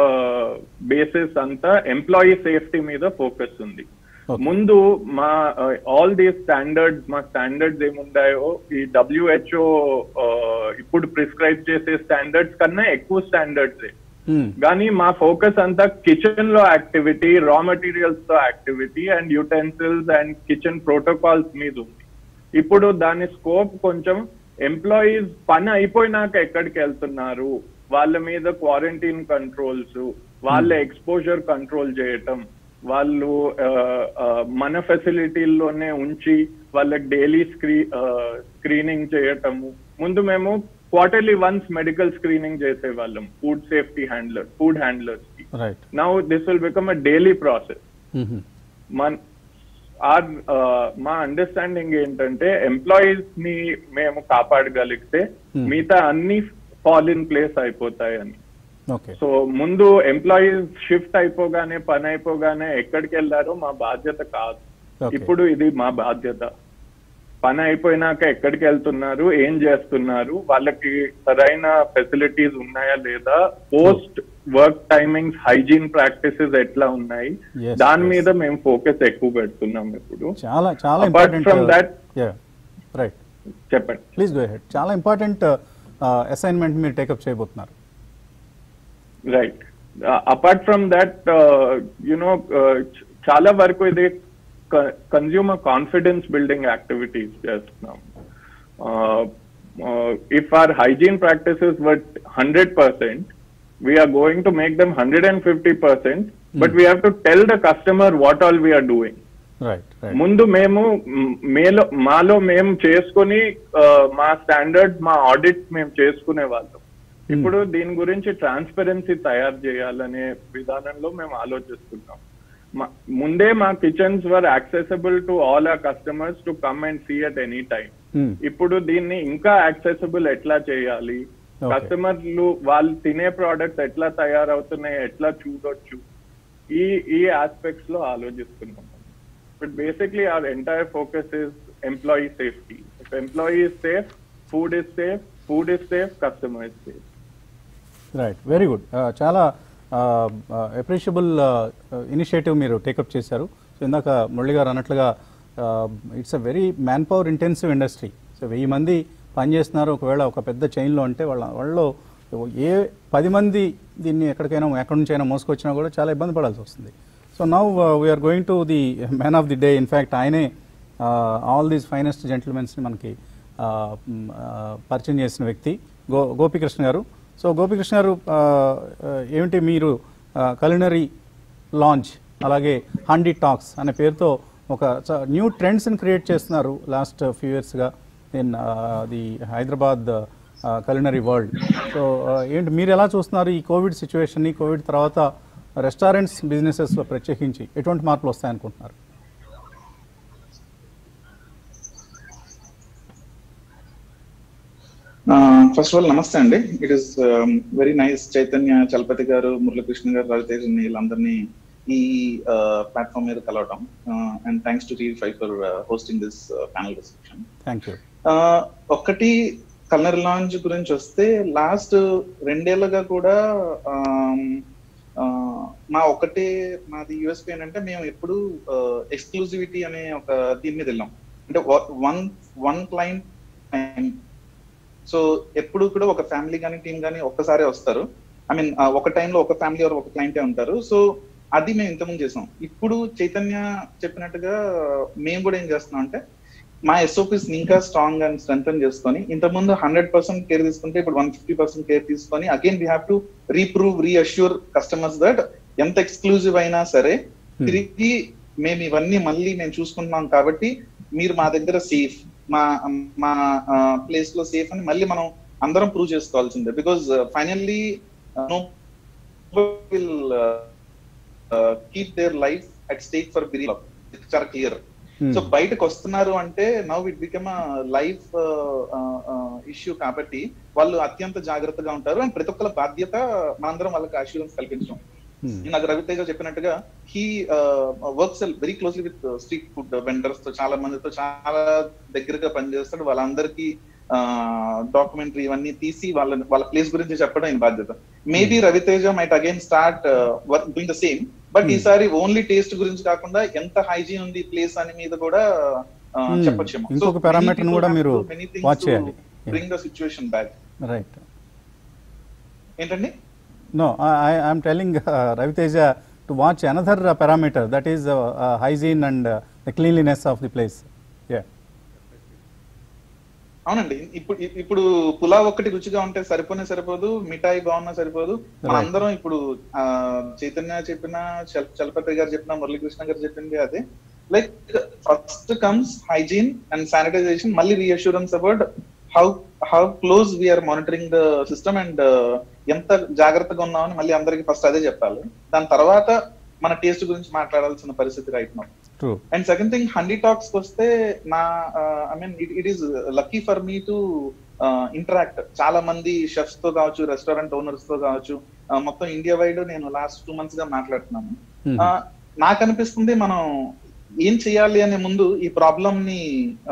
బేసిస్ అంతా ఎంప్లాయీ సేఫ్టీ మీద ఫోకస్ ఉంది Okay. ముందు మా ఆల్ ది స్టాండర్డ్స్ మా స్టాండర్డ్స్ ఏముంటాయో ఈ డబ్ల్యూహెచ్ఓ ఇప్పుడు ప్రిస్క్రైబ్ చేసే స్టాండర్డ్స్ కన్నా ఎక్కువ స్టాండర్డ్స్ మ్మ్. కానీ మా ఫోకస్ అంతా కిచెన్ లో యాక్టివిటీ రా మెటీరియల్స్ తో activity and utensils and kitchen protocols మీద ఉంది ఇప్పుడు దాని స్కోప్ కొంచెం ఎంప్లాయీస్ పని అయిపోయినాక ఎక్కడికి వెళ్తున్నారు వాళ్ళ మీద క్వారంటైన్ కంట్రోల్స్ వాళ్ళ ఎక్స్పోజర్ కంట్రోల్ చేయటం వాళ్ళు ఆ, ఆ, మన ఫెసిలిటీల్లోనే ఉంచి వాళ్ళకి డైలీ స్క్రీ స్క్రీనింగ్ చేయటము ముందు మేము క్వార్టర్లీ వన్స్ మెడికల్ స్క్రీనింగ్ చేసేవాళ్ళం food safety handler food handlers కి right now this will become a daily process మ్మ్. మన ఆర్ మా అండర్స్టాండింగ్ ఏంటంటే ఎంప్లాయీస్ ని మేము కాపాడగలిగితే Hmm. మిగతా అన్ని ఫాల్ ఇన్ ప్లేస్ అయిపోతాయని ఓకే సో ముందు ఎంప్లాయీస్ షిఫ్ట్ అయిపోగానే పని అయిపోగానే ఎక్కడికి వెళ్ళారో మా బాధ్యత కాదు Okay. ఇప్పుడు ఇది మా బాధ్యత పని అయిపోయినాక ఎక్కడికి వెళ్తున్నారు ఏం చేస్తున్నారు వాళ్ళకి సరైన ఫెసిలిటీస్ ఉన్నాయా లేదా post work timings hygiene practices ఎట్లా ఉన్నాయి Yes, దాని yes. మీద మేము ఫోకస్ ఎక్కువ పెడుతున్నాం ఇప్పుడు చాలా చాలా Apart important from that- right చెప్పండి ప్లీజ్ గో హెడ్ చాలా ఇంపార్టెంట్ అసైన్మెంట్ మీరు టేకప్ చేయబోతున్నారు right apart from that you know చాలా వరకు ఇది కన్జ్యూమర్ కాన్ఫిడెన్స్ బిల్డింగ్ యాక్టివిటీస్ చేస్తున్నాం if our hygiene practices but hundred percent we are going to make them hundred and fifty percent but we have to tell the customer what all we are doing right right ముందు మేము మ్, మేలో మాలో మేము చేసుకుని ఆ, మా standard మా ఆడిట్ మేము చేసుకునే వాళ్ళం ఇప్పుడు దీని గురించి ట్రాన్స్పరెన్సీ తయారు చేయాలనే విధానంలో మేము ఆలోచిస్తున్నాం మా- ముందే మా kitchens were accessible to all our customers to come and see at any time Hmm. ఇప్పుడు దీన్ని ఇంకా యాక్సెసిబుల్ ఎట్లా చేయాలి Okay. కస్టమర్లు వాళ్ళు తినే ప్రోడక్ట్స్ ఎట్లా తయారవుతున్నాయి ఎట్లా చూడొచ్చు ఈ ఈ ఆస్పెక్ట్స్ లో ఆలోచిస్తున్నాం but basically our entire focus is employee safety if employee is safe food is safe food is safe customer is safe right very good చాలా అప్రిషియబుల్ ఇనిషియేటివ్ మీరు టేకప్ చేశారు సో ఇందాక మురళి గారు అన్నట్లుగా it's a very manpower intensive industry so వెయ్యి మంది పనిచేస్తున్నారు ఒకవేళ ఒక పెద్ద చైన్లో అంటే వాళ్ళ వాళ్ళలో ఏ పది మంది దీన్ని ఎక్కడికైనా ఎక్కడి నుంచైనా మోసుకొచ్చినా కూడా చాలా ఇబ్బంది పడాల్సి వస్తుంది so now we are going to the man of the day in fact ఆయనే ఆల్ దీస్ ఫైనెస్ట్ జెంటిల్మెన్స్ని మనకి ఆ, మ్, ఆ, పరిచయం చేసిన వ్యక్తి గో గోపికృష్ణ గారు సో గోపికృష్ణ గారు ఆ, ఆ, ఏమిటి మీరు కలినరీ లాంచ్ అలాగే హండీ టాక్స్ అనే పేరుతో ఒక న్యూ ట్రెండ్స్ని క్రియేట్ చేస్తున్నారు లాస్ట్ ఫ్యూ ఇయర్స్గా in the Hyderabad culinary world so ఏంటి మీరు ఎలా చూస్తున్నారు ఈ కోవిడ్ సిచ్యువేషన్ని కోవిడ్ తర్వాత రెస్టారెంట్స్ బిజినెసెస్లో ప్రత్యేకించి ఎటువంటి మార్పులు వస్తాయనుకుంటున్నారు ఫస్ట్ ఆఫ్ ఆల్ నమస్తే అండి it is very nice Chaitanya Chalapathi గారు మురళీకృష్ణ గారు రవితేజ్ వీళ్ళందరినీ ఈ ప్లాట్ఫామ్ మీద కలవటం and thanks to TV five for hosting this panel discussion thank you ఒక్కటి కలర్ లాంచ్ గురించి వస్తే లాస్ట్ రెండేళ్లుగా కూడా um, uh, మా ఒకటే మాది యూఎస్పీ ఏంటంటే మేము ఎప్పుడు ఎక్స్క్లూజివిటీ అనే ఒక దీని మీద వెళ్ళాం అంటే వన్ వన్ క్లయింట్ సో ఎప్పుడు కూడా ఒక ఫ్యామిలీ కానీ టీం కానీ ఒక్కసారే వస్తారు ఐ మీన్ ఒక టైంలో ఒక ఫ్యామిలీ ఒక క్లయింటే ఉంటారు సో అది మేము ఇంతకుముందు చేసాం ఇప్పుడు చైతన్య చెప్పినట్టుగా మేము కూడా ఏం చేస్తున్నాం అంటే మా ఎస్ఓపీస్ ఇంకా స్ట్రాంగ్ అండ్ స్ట్రెంగ్ చేసుకొని ఇంతకుముందు హండ్రెడ్ పర్సెంట్ కేర్ తీసుకుంటే ఇప్పుడు వన్ ఫిఫ్టీ పర్సెంట్ కేర్ తీసుకొని again we have to reprove reassure customers that ఎంత ఎక్స్క్లూజివ్ అయినా సరే తిరిగి మేము ఇవన్నీ మళ్ళీ మేము చూసుకుంటున్నాం కాబట్టి మీరు మా దగ్గర సేఫ్ మా మా ప్లేస్ లో సేఫ్ అని మళ్ళీ మనం అందరం ప్రూవ్ చేసుకోవాల్సిందే because finally will keep their life at stake for బిరీ చాలా క్లియర్ సో బయటకు వస్తున్నారు అంటే now it become life issue కాబట్టి వాళ్ళు అత్యంత జాగ్రత్తగా ఉంటారు అండ్ ప్రతి ఒక్కరి బాధ్యత మనందరం వాళ్ళకి అష్యూరెన్స్ కల్పించడం నాకు రవితేజ చెప్పినట్టుగా he works very closely with street food vendors తో చాలా మందితో చాలా దగ్గరగా పనిచేస్తాడు వాళ్ళందరికీ డాక్యుమెంటరీ ఇవన్నీ తీసి వాళ్ళ వాళ్ళ ప్లేస్ గురించి చెప్పడం ఆయన బాధ్యత maybe Raviteja might again start work doing the same but ఈసారి ఓన్లీ టేస్ట్ గురించి కాకుండా ఎంత హైజీన్ ఉంది ప్లేస్ అని మీద కూడా చెప్పొచ్చేమో ఇంకొక parameter ను కూడా మీరు watch చేయాలి. Bring the situation back right ఏంటండి No, I, I- I'm telling uh, Raviteja to watch another uh, parameter that is uh, uh, hygiene and uh, the cleanliness of the place. Yeah. అవునండి ఇప్పుడు ఇప్పుడు పులావ్ ఒక్కటి రుచిగా ఉంటే సరిపోనే సరిపోదు మిఠాయి బాగున్నా సరిపోదు మనందరం ఇప్పుడు ఆ, చైతన్య చెప్పిన చల- చలపతి గారు చెప్పిన మురళీకృష్ణ గారు చెప్పింది అదే like first comes hygiene and sanitization మళ్ళీ reassurance about how how close we are monitoring the system and ఎంత జాగ్రత్తగా ఉన్నామని మళ్ళీ అందరికి ఫస్ట్ అదే చెప్పాలి దాని తర్వాత మన టేస్ట్ గురించి మాట్లాడాల్సిన పరిస్థితి right now True. And second thing Handi talks వస్తే నా I mean it it is lucky for me to interact చాలా మంది షెఫ్స్ తో కావచ్చు రెస్టారెంట్ ఓనర్స్ తో కావచ్చు uh, మొత్తం ఇండియా వైడ్ నేను లాస్ట్ టూ మంత్స్ గా మాట్లాడుతున్నాను Mhm. Uh, నాకు అనిపిస్తుంది మనం ఏం చేయాలి అనే ముందు ఈ ప్రాబ్లం ని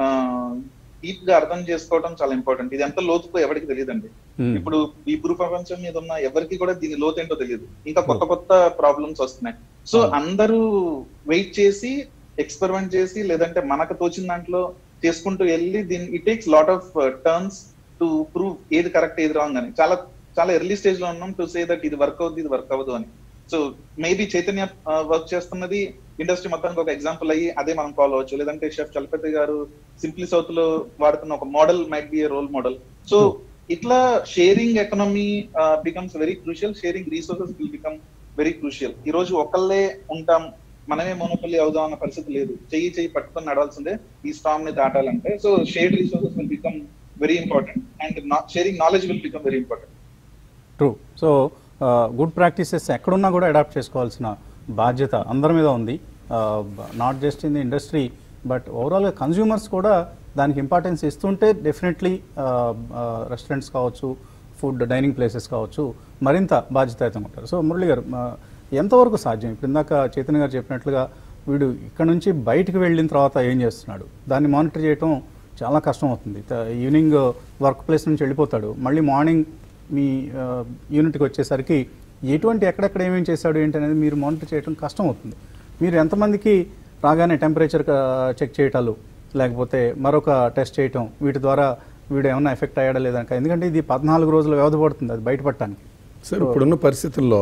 డీప్ గా అర్థం చేసుకోవడం చాలా ఇంపార్టెంట్ ఇది ఎంత లోతుకో ఎవరికి తెలియదండి Hmm. ఇప్పుడు ఈ భూ ప్రపంచం మీద ఉన్న ఎవరికి కూడా దీని లోతు ఏంటో తెలియదు ఇంకా కొత్త కొత్త ప్రాబ్లమ్స్ వస్తున్నాయి సో Hmm. అందరూ వెయిట్ చేసి ఎక్స్పెరిమెంట్ చేసి లేదంటే మనకు తోచిన దాంట్లో చేసుకుంటూ వెళ్ళి దీని it takes lot of turns to prove ఏది కరెక్ట్ ఏది రాంగ్ అని చాలా చాలా ఎర్లీ స్టేజ్ లో ఉన్నాం టు సే దట్ ఇది వర్క్ అవుతుంది ఇది వర్క్ అవ్వదు అని సో మేబీ చైతన్య వర్క్ చేస్తున్నది ఇండస్ట్రీ మొత్తానికి ఒక ఎగ్జాంపుల్ అయ్యి అదే మనం ఫాలో అవ్వచ్చు లేదంటే షెఫ్ చలపతి గారు సింప్లీ సౌత్ లో వాడుతున్న ఒక model might be role model so ఇట్లా sharing economy becomes very crucial sharing resources will become very crucial ఈ రోజు ఒకళ్ళే ఉంటాం మనమే మోనోపల్లి అవుదాం అన్న పరిస్థితి లేదు చెయ్యి చెయ్యి పట్టుకొని నడవాల్సిందే ఈ స్టామ్ ని దాటాలంటే so shared resources will become very important and sharing knowledge will become very important true so good practices ఎక్కడున్నా కూడా అడాప్ట్ చేసుకోవాల్సిన బాధ్యత అందరి మీద ఉంది not just in the industry but ఓవరాల్గా కన్జ్యూమర్స్ కూడా దానికి ఇంపార్టెన్స్ ఇస్తుంటే డెఫినెట్లీ రెస్టారెంట్స్ కావచ్చు ఫుడ్ డైనింగ్ ప్లేసెస్ కావచ్చు మరింత బాధ్యతాయుతంగా ఉంటారు సో మురళి గారు ఆ, ఎంతవరకు సాధ్యం ఇప్పుడు ఇందాక చైతన్య గారు చెప్పినట్లుగా వీడు ఇక్కడ నుంచి బయటికి వెళ్ళిన తర్వాత ఏం చేస్తున్నాడు దాన్ని మానిటర్ చేయటం చాలా కష్టం అవుతుంది త- ఈవినింగ్ వర్క్ ప్లేస్ నుంచి వెళ్ళిపోతాడు మళ్ళీ మార్నింగ్ మీ ఆ, యూనిట్కి వచ్చేసరికి ఎటువంటి ఎక్కడెక్కడ ఏమేమి చేశాడు ఏంటి అనేది మీరు మానిటర్ చేయడం కష్టం అవుతుంది మీరు ఎంతమందికి రాగానే టెంపరేచర్ చెక్ చేయటాలు లేకపోతే మరొక టెస్ట్ చేయటం వీటి ద్వారా వీడు ఏమన్నా ఎఫెక్ట్ అయ్యాడా లేదా ఎందుకంటే ఇది పద్నాలుగు రోజులు వ్యవధి పడుతుంది అది బయటపడటానికి సార్ ఇప్పుడున్న పరిస్థితుల్లో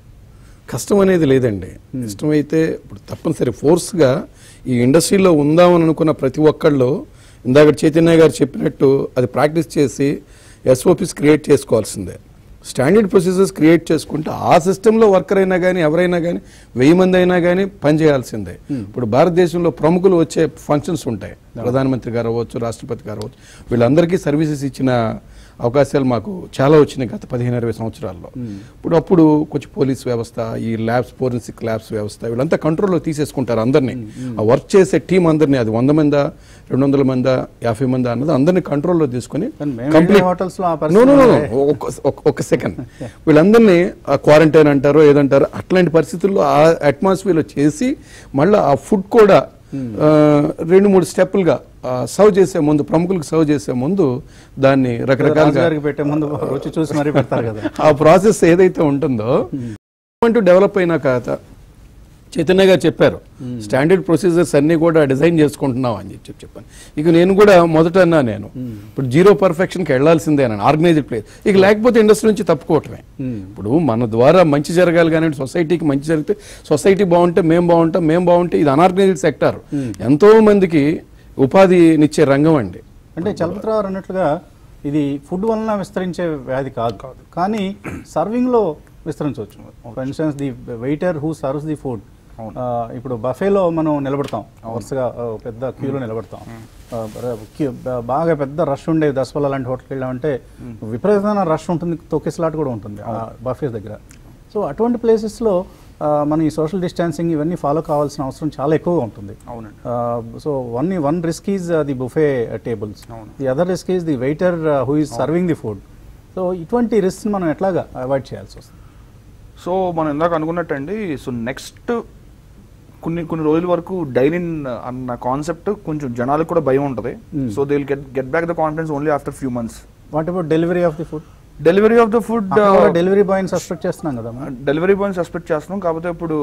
కష్టం అనేది లేదండి ఇష్టమైతే ఇప్పుడు తప్పనిసరి ఫోర్స్గా ఈ ఇండస్ట్రీలో ఉందామని అనుకున్న ప్రతి ఒక్కళ్ళు ఇందాక చైతన్య గారు చెప్పినట్టు అది ప్రాక్టీస్ చేసి ఎస్ఓపిస్ క్రియేట్ చేసుకోవాల్సిందే స్టాండర్డ్ ప్రొసీజర్స్ క్రియేట్ చేసుకుంటే ఆ సిస్టంలో వర్కర్ అయినా కానీ ఎవరైనా కానీ వెయ్యి మంది అయినా కానీ పనిచేయాల్సిందే ఇప్పుడు భారతదేశంలో ప్రముఖులు వచ్చే ఫంక్షన్స్ ఉంటాయి ప్రధానమంత్రి గారు అవ్వచ్చు రాష్ట్రపతి గారు అవ్వచ్చు వీళ్ళందరికీ సర్వీసెస్ ఇచ్చిన అవకాశాలు మాకు చాలా వచ్చినాయి గత పదిహేను ఇరవై సంవత్సరాల్లో ఇప్పుడు అప్పుడు కొంచెం పోలీస్ వ్యవస్థ ఈ ల్యాబ్స్ ఫోరెన్సిక్ ల్యాబ్స్ వ్యవస్థ వీళ్ళంతా కంట్రోల్లో తీసేసుకుంటారు అందరినీ ఆ వర్క్ చేసే టీం అందరినీ అది వంద మందా రెండు వందల మందా యాభై మందా అన్నది అందరినీ కంట్రోల్లో తీసుకుని కానీ మేము complete- వెళ్ళే hotels లో ఆ No, పరిస్థితి no, no, no. ఉంది. ఒక్క- ఒక్క- ఒక్క సెకండ్ వీళ్ళందరినీ క్వారంటైన్ అంటారో ఏదంటారో అట్లాంటి పరిస్థితుల్లో ఆ అట్మాస్ఫియర్లో చేసి మళ్ళీ ఆ ఫుడ్ కూడా ఆ, రెండు మూడు స్టెప్పులుగా సర్వ్ చేసే ముందు ప్రముఖులకు సర్వ్ చేసే ముందు దాన్ని రకరకాలుగా రాజుగారికి పెట్టే ముందు రుచి చూసి మరీ పెడతారు కదా ఆ ప్రాసెస్ ఏదైతే ఉంటుందో అంటూ డెవలప్ అయినాక త- చైతన్య గారు చెప్పారు స్టాండర్డ్ ప్రొసీజర్స్ అన్ని కూడా డిజైన్ చేసుకుంటున్నాం అని చెప్పి చెప్పాను ఇక నేను కూడా మొదట అన్నా నేను ఇప్పుడు జీరో పర్ఫెక్షన్కి వెళ్లాల్సిందే అని ఆర్గనైజ్డ్ ప్లేస్ ఇక లేకపోతే ఇండస్ట్రీ నుంచి తప్పుకోవటమే ఇప్పుడు మన ద్వారా మంచి జరగాలి కానీ సొసైటీకి మంచి జరిగితే సొసైటీ బాగుంటే మేము బాగుంటాం మేము బాగుంటే ఇది అనార్గనైజ్డ్ సెక్టార్ ఎంతో మందికి ఉపాధినిచ్చే రంగం అండి అంటే చలపతిరావు గారు అన్నట్లుగా ఇది ఫుడ్ వలన విస్తరించే వ్యాధి కాదు కాదు కానీ సర్వింగ్ లో విస్తరించవచ్చు for instance the waiter who serves the food ఇప్పుడు బఫేలో మనం నిలబడతాం వరుసగా ఆ, పెద్ద క్యూలో నిలబడతాం ఆ, బర- queue, బా- బాగా పెద్ద రష్ ఉండే దసపల్ల లాంటి హోటల్కి వెళ్ళామంటే విపరీతమైన రష్ ఉంటుంది తొక్కిసలాట కూడా ఉంటుంది ఆ బఫేస్ దగ్గర సో అటువంటి ప్లేసెస్లో మనం ఈ సోషల్ డిస్టాన్సింగ్ ఇవన్నీ ఫాలో కావాల్సిన అవసరం చాలా ఎక్కువగా ఉంటుంది అవునండి so one one risk is the buffet tables the other risk is the waiter who is serving the food so ఇటువంటి రిస్క్ మనం ఎట్లాగా అవాయిడ్ చేయాల్సి వస్తుంది సో మనం ఇందాక అనుకున్నట్టండి సో నెక్స్ట్ కొన్ని కొన్ని రోజుల వరకు డైనిన్ అన్న కాన్సెప్ట్ కొంచెం జనాలకు కూడా భయం ఉంటుంది so they will get get back the confidence only after few months what about delivery of the food delivery of the food delivery బాయ్ని సస్పెక్ట్ చేస్తున్నాం కదా మనం. డెలివరీ బాయ్ని సస్పెక్ట్ చేస్తున్నాం కాకపోతే ఇప్పుడు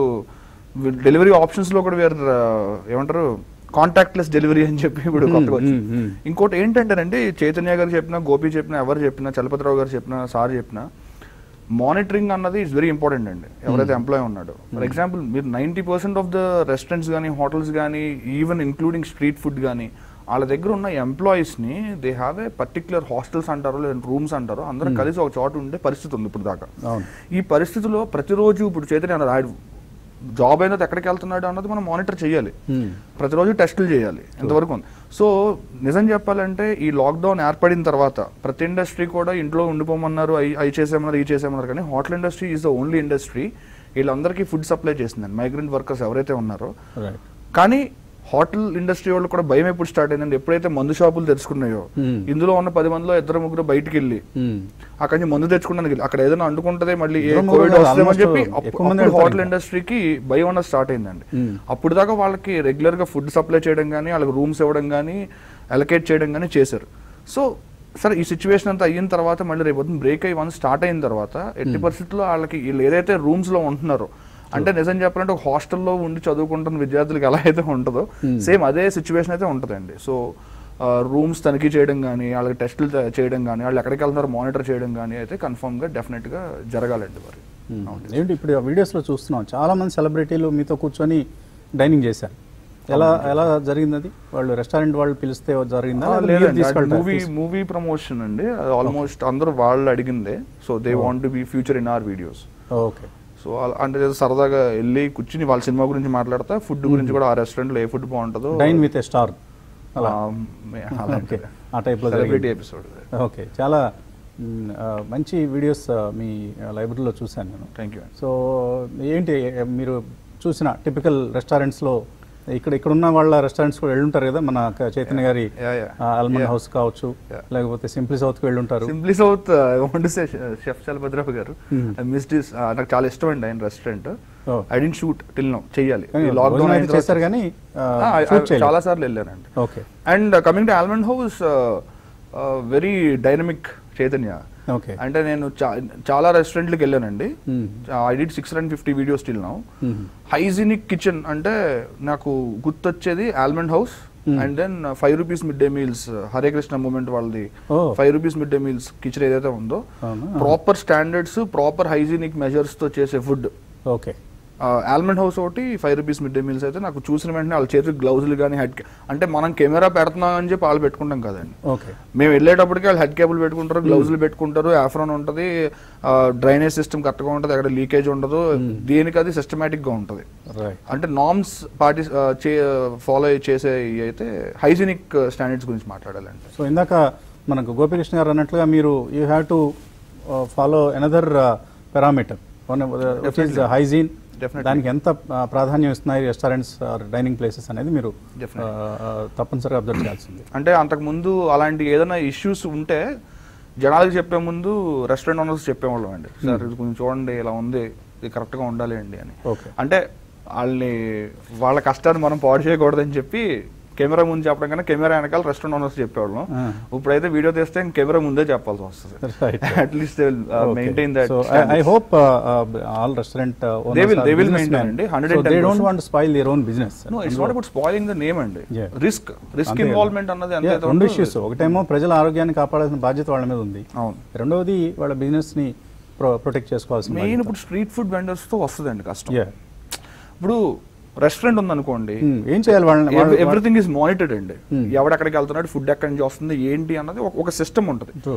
డెలివరీ ఆప్షన్స్ లో కూడా వేర్ ఏమంటారు కాంటాక్ట్లెస్ డెలివరీ అని చెప్పి ఇప్పుడు కొత్తగా వచ్చింది ఇంకోటి ఏంటంటేనండి చైతన్య గారు చెప్పినా గోపి చెప్పినా ఎవరు చెప్పినా చలపతిరావు గారు చెప్పినా సార్ చెప్పినా మానిటరింగ్ అన్నది ఇస్ వెరీ ఇంపార్టెంట్ అండి ఎవరైతే ఎంప్లాయ్ ఉన్నాడో ఫర్ ఎగ్జాంపుల్ మీరు ninety percent of the restaurants కానీ హోటల్స్ కానీ ఈవెన్ ఇంక్లూడింగ్ స్ట్రీట్ ఫుడ్ కానీ వాళ్ళ దగ్గర ఉన్న ఎంప్లాయీస్ ని they have a particular hostels అంటారో లేదా రూమ్స్ అంటారో అందరూ కలిసి ఒక చోట ఉండే పరిస్థితి ఉంది ఇప్పుడు దాకా అవును ఈ పరిస్థితిలో ప్రతిరోజు ఇప్పుడు చైతన్య అన్నారు ఆడు జాబ్ అయినా ఎక్కడికి వెళ్తున్నాడు అన్నది మనం మానిటర్ చేయాలి Hmm. ప్రతిరోజు టెస్టులు చేయాలి ఎంతవరకు ఉంది సో నిజం చెప్పాలంటే ఈ లాక్డౌన్ ఏర్పడిన తర్వాత ప్రతి ఇండస్ట్రీ కూడా ఇంట్లో ఉండిపోమన్నారు అవి అవి చేసామన్నారు ఇవి చేసామన్నారు కానీ hotel industry is the only industry వీళ్ళందరికీ ఫుడ్ సప్లై చేసిందండి మైగ్రెంట్ వర్కర్స్ ఎవరైతే ఉన్నారో రైట్ కానీ హోటల్ ఇండస్ట్రీ వాళ్ళు కూడా భయం ఎప్పుడు స్టార్ట్ అయిందండి ఎప్పుడైతే మందు షాపులు తెరుచుకున్నాయో Hmm. ఇందులో ఉన్న పది మందిలో ఇద్దరు ముగ్గురు బయటికి వెళ్ళి అక్కడి నుంచి మందు తెచ్చుకున్నానికి వెళ్ళి అక్కడ ఏదైనా అంటుకుంటదే మళ్ళీ ఏ ఇద్దరు ముగ్గురు కోవిడ్ కాదు, వస్తుందేమని almost చెప్పి ఎక్కువ మంది అప్పుడు వెళ్తారు హోటల్ ఇంకా. ఇండస్ట్రీకి భయం అన్నది స్టార్ట్ అయిందండి Hmm. అప్పుడు దాకా వాళ్ళకి రెగ్యులర్ గా ఫుడ్ సప్లై చేయడం కానీ వాళ్ళకి రూమ్స్ ఇవ్వడం కానీ అలొకేట్ చేయడం కానీ చేశారు సో సరే ఈ సిచ్యువేషన్ అంతా అయిన తర్వాత మళ్ళీ రేపు బ్రేక్ అయ్యి వన్ స్టార్ట్ అయిన తర్వాత ఎట్టి పరిస్థితుల్లో వాళ్ళకి వీళ్ళు ఏదైతే రూమ్స్ లో ఉంటున్నారో అంటే నిజం చెప్పాలంటే ఒక హాస్టల్లో ఉండి చదువుకుంటున్న విద్యార్థులకు ఎలా అయితే ఉంటుందో సేమ్ అదే సిచ్యువేషన్ అయితే ఉంటుందండి సో రూమ్స్ తనిఖీ చేయడం కానీ వాళ్ళకి టెస్టులు త- చేయడం కానీ వాళ్ళు ఎక్కడికి వెళ్తున్నారో మానిటర్ చేయడం కానీ అయితే కన్ఫర్మ్ గా డెఫినెట్ గా జరగాలండి మరి ఏంటి ఇప్పుడు ఆ వీడియోస్లో చూస్తున్నాం చాలా మంది సెలబ్రిటీలు మీతో కూర్చొని డైనింగ్ చేశారు ఎలా ఎలా జరిగింది అది వాళ్ళు రెస్టారెంట్ వాళ్ళు పిలిస్తే జరిగిందా లేదా మీరు తీసుకెళ్తారా? మూవీ మూవీ ప్రమోషన్ అండి ఆల్మోస్ట్ అందరూ వాళ్ళు అడిగిందే so they want be featured in our videos okay so అలా- అంటే ఏదో సరదాగా వెళ్ళి కూర్చుని వాళ్ళ సినిమా గురించి మాట్లాడతా ఫుడ్ గురించి కూడా ఆ రెస్టారెంట్ లో ఏ ఫుడ్ బాగుంటుందో డైన్ విత్ ఏ స్టార్ అలా ఆ, మే- అలా ఓకే ఆ టైప్లో సెలబ్రిటీ ఎపిసోడ్ ఓకే చాలా మ్, ఆ, మంచి వీడియోస్ ఆ, మీ లైబ్రరీలో చూశాను నేను థ్యాంక్ యూ సో ఏంటి ఏ- మీరు చూసిన టిపికల్ రెస్టారెంట్స్-లో ఇక్కడ ఇక్కడ ఉన్న వాళ్ళ రెస్టారెంట్స్ కూడా వెళ్ళుంటారు కదా మన క- చైతన్య గారి Yeah, yeah. Almond Yeah. House కావచ్చు Yeah. లేకపోతే సింప్లీ సౌత్కి వెళ్ళుంటారు Simply South want say chef Chalabhadrarao గారు ఐ మిస్ దిస్ నాకు చాలా ఇష్టం అండి ఆయన restaurant Oh. I didn't shoot till now చెయ్యాలి కానీ లాక్డౌన్ భోజనం అయితే చేశారు కానీ ఆ, shoot చేయలేదు. చాలా సార్లు వెళ్ళానండి okay and coming to Almond House very dynamic Chaitanya okay అంటే నేను చా- చాలా రెస్టారెంట్లకు వెళ్ళానండి Hmm. I did six hundred fifty videos still now Hmm. Hygienic kitchen అంటే నాకు గుర్తొచ్చేది Almond House and then five rupees mid day meals Hare Krishna movement వాళ్ళది Oh. Five rupees mid day meals kitchen ఏదైతే ఉందో అవునా? Proper standards proper hygienic measures తో చేసే food okay Almond House ఒకటి five rupees mid day meals అయితే నాకు చూసిన వెంటనే వాళ్ళ చేతికి గ్లౌజులు కానీ హెడ్ అంటే మనం కెమెరా పెడుతున్నాం అని చెప్పి వాళ్ళు పెట్టుకుంటాం కదండి ఓకే మేము వెళ్ళేటప్పటికి వాళ్ళు హెడ్ కేబుల్ పెట్టుకుంటారు గ్లౌజులు పెట్టుకుంటారు ఆఫ్రాన్ ఉంటుంది డ్రైనేజ్ సిస్టమ్ కరెక్ట్గా ఉంటుంది అక్కడ లీకేజ్ ఉండదు దీనికి అది సిస్టమేటిక్ గా ఉంటుంది రైట్ అంటే నామ్స్ పార్టీ ఫాలో చేసే ఇవి అయితే హైజీనిక్ స్టాండర్డ్స్ గురించి మాట్లాడాలండి సో ఇందాక మనకు గోపికృష్ణ గారు అన్నట్లుగా మీరు you have to follow another parameter which is hygiene Definitely. దానికి ఎంత uh, ప్రాధాన్యం ఇస్తున్నాయి రెస్టారెంట్స్ ఆర్ డైనింగ్ ప్లేసెస్ అనేది మీరు Definitely. uh, uh, తప్పనిసరిగా అబ్జర్వ్ చేయాల్సింది అంటే అంతకు ముందు అలాంటి ఏదైనా ఇష్యూస్ ఉంటే జనాలకు చెప్పే ముందు రెస్టారెంట్ ఓనర్స్ చెప్పేవాళ్ళం అండి సార్ ఇది కొంచెం చూడండి ఇలా ఉంది ఇది కరెక్ట్ గా ఉండాలి అండి అని ఓకే అంటే వాళ్ళని వాళ్ళ కష్టాన్ని మనం పాడు చేయకూడదని చెప్పి కెమెరా ముందు చెప్పడం కన్నా కెమెరా వెనకాల రెస్టారెంట్ ఓనర్స్ చెప్పేవాళ్ళం Ah. ఇప్పుడైతే వీడియో తీస్తే కెమెరా ముందే చెప్పాల్సి వస్తుంది Right. At least maintain that so I hope all restaurant They will- they will maintain అండి, 110%. They don't want spoil their own business no it's not about spoiling the name అండి Yeah. Risk risk అంతే కదా. Involvement అన్నది ఎంత అయితే రెండు ఉందో- issues ఒకటేమో ప్రజల ఆరోగ్యాన్ని కాపాడాల్సిన బాధ్యత వాళ్ళ మీద ఉంది అవును రెండవది వాళ్ళ బిజినెస్ ని ప్రొటెక్ట్ చేసుకోవాల్సిన మెయిన్ బాధ్యత. ఇప్పుడు స్ట్రీట్ ఫుడ్ వెండర్స్ తో వస్తుందండి కష్టం Yeah. ఇప్పుడు రెస్టారెంట్ ఉందనుకోండి Hmm. ఏం చేయాలి వాళ్ళని వాళ్ళ- ఎవ్రీథింగ్ ఈజ్ మానిటర్డ్ అండి Hmm. ఎవడెక్కడికి వెళ్తున్నాడు ఫుడ్ ఎక్కడి నుంచి వస్తుంది ఏంటి అన్నది ఒక- ఒక సిస్టమ్ ఉంటుంది True.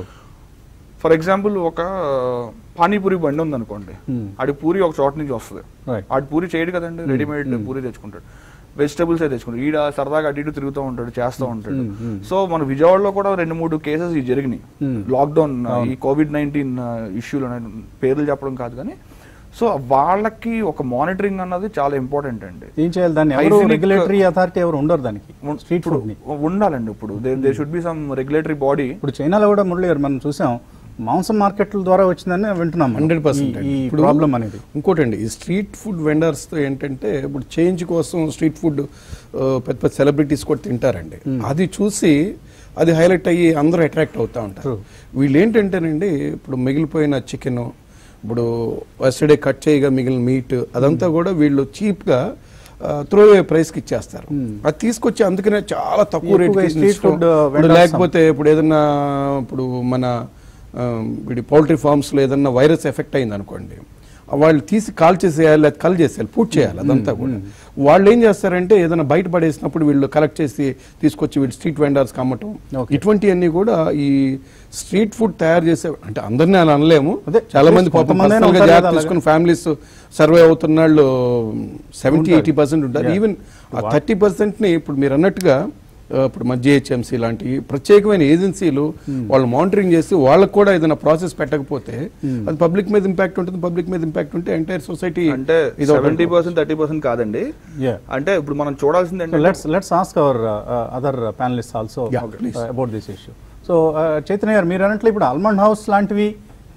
ఫర్ ఎగ్జాంపుల్ ఒక పానీపూరి బండి ఉంది అనుకోండి Hmm. ఆడి పూరి ఒక చోట నుంచి వస్తుంది Right. ఆడి పూరి చేయడు కదండి రెడీమేడ్ పూరి తెచ్చుకుంటాడు వెజిటబుల్స్ అయితే తెచ్చుకుంటాడు ఈడ సరదాగా అటు ఇటు తిరుగుతూ ఉంటాడు చేస్తూ ఉంటాడు Hmm, hmm. సో మన విజయవాడలో కూడా రెండు మూడు కేసెస్ ఇవి జరిగినాయి Hmm. లాక్డౌన్ అవును. ఈ కోవిడ్ నైన్టీన్ ఇష్యూలు పేర్లు చెప్పడం కాదు కానీ సో వాళ్ళకి ఒక మానిటరింగ్ అన్నది చాలా ఇంపార్టెంట్ అండి ఏం చేయాలి దాన్ని ఎవరు Hygienic- రెగ్యులేటరీ అథారిటీ ఎవరు ఉండరు దానికి స్ట్రీట్ ఇప్పుడు ఫుడ్ ని ఉండాలండి ఇప్పుడు they should be some regulatory body ఇప్పుడు చైనాలో కూడా మురళి గారు మనం చూసాం మాంసం మార్కెట్ల ద్వారా వచ్చిందని వింటున్నాం మనం. హండ్రెడ్ పర్సెంట్ ఈ- ఈ ప్రాబ్లం అనేది ఇంకోటండి ఈ స్ట్రీట్ ఫుడ్ వెండర్స్తో ఏంటంటే ఇప్పుడు చేంజ్ కోసం స్ట్రీట్ ఫుడ్ పెద్ద పెద్ద సెలబ్రిటీస్ కూడా తింటారండి అది చూసి అది హైలైట్ అయ్యి అందరూ అట్రాక్ట్ అవుతూ ఉంటారు True. వీళ్ళు ఏంటంటేనండి ఇప్పుడు మిగిలిపోయిన చికెన్ ఇప్పుడు ఎస్టర్డే కట్ చేయగా మిగిలిన మీట్ అదంతా కూడా వీళ్ళు చీప్గా త్రో ప్రైస్కి ఇచ్చేస్తారు అది తీసుకొచ్చి అందుకనే చాలా తక్కువ ఎక్కువగా రేట్ ఈ street food, uh, ఇప్పుడు vendors లేకపోతే ఇప్పుడు ఏదన్నా ఇప్పుడు మన ఆ, వీడి పౌల్ట్రీ ఫార్మ్స్లో ఏదన్నా వైరస్ ఎఫెక్ట్ అయింది అనుకోండి వాళ్ళు తీసి కాల్ చేసేయాలి లేదా కల్ చేసేయాలి పూర్తి చేయాలి అదంతా కూడా వాళ్ళు ఏం చేస్తారంటే ఏదైనా బయట పడేసినప్పుడు వీళ్ళు కలెక్ట్ చేసి తీసుకొచ్చి వీళ్ళు స్ట్రీట్ వెండర్స్కి అమ్మటం Okay. ఇటువంటివన్నీ కూడా ఈ స్ట్రీట్ ఫుడ్ తయారు చేసే అంటే అందరినీ అని అనలేము అదే, చాలా at మంది least పాపం కొంతమందైనా personal గా ఉంటారు జాగ్రత్త కదా తీసుకుని ఫ్యామిలీస్ సర్వే అవుతున్న వాళ్ళు సెవెంటీ ఉంటారు. ఎయిటీ పర్సెంట్ ఉంటారు Yeah. ఈవెన్ ఆ థర్టీ పర్సెంట్ని ఇప్పుడు మీరు అన్నట్టుగా ఆ, ఇప్పుడు మన జిహెచ్ఎంసీ లాంటి ప్రత్యేకమైన ఏజెన్సీలు వాళ్ళు మానిటరింగ్ చేసి వాళ్ళకు కూడా ఏదైనా ప్రాసెస్ పెట్టకపోతే అది పబ్లిక్ మీద ఇంపాక్ట్ ఉంటుంది పబ్లిక్ మీద ఇంపాక్ట్ ఉంటే ఎంటైర్ సొసైటీ అంటే సెవెంటీ పర్సెంట్ థర్టీ పర్సెంట్ కాదండి Yeah. అంటే ఇప్పుడు మనం చూడాల్సింది So ఏంటంటే let's let's ask our uh, uh, other uh, panelists also Yeah, please. uh, about this issue. So uh, Chaitanya garu మీరు అన్నట్లు ఇప్పుడు ఆల్మండ్ హౌస్ లాంటివి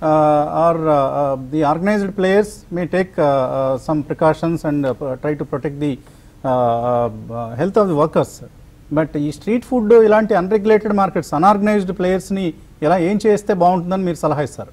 are the organised players may take some precautions and try to protect the health of the workers but ఈ street food ఇలాంటి unregulated markets unorganised ప్లేయర్స్ని ఎలా ఏం చేస్తే బాగుంటుందని మీరు సలహా ఇస్తారు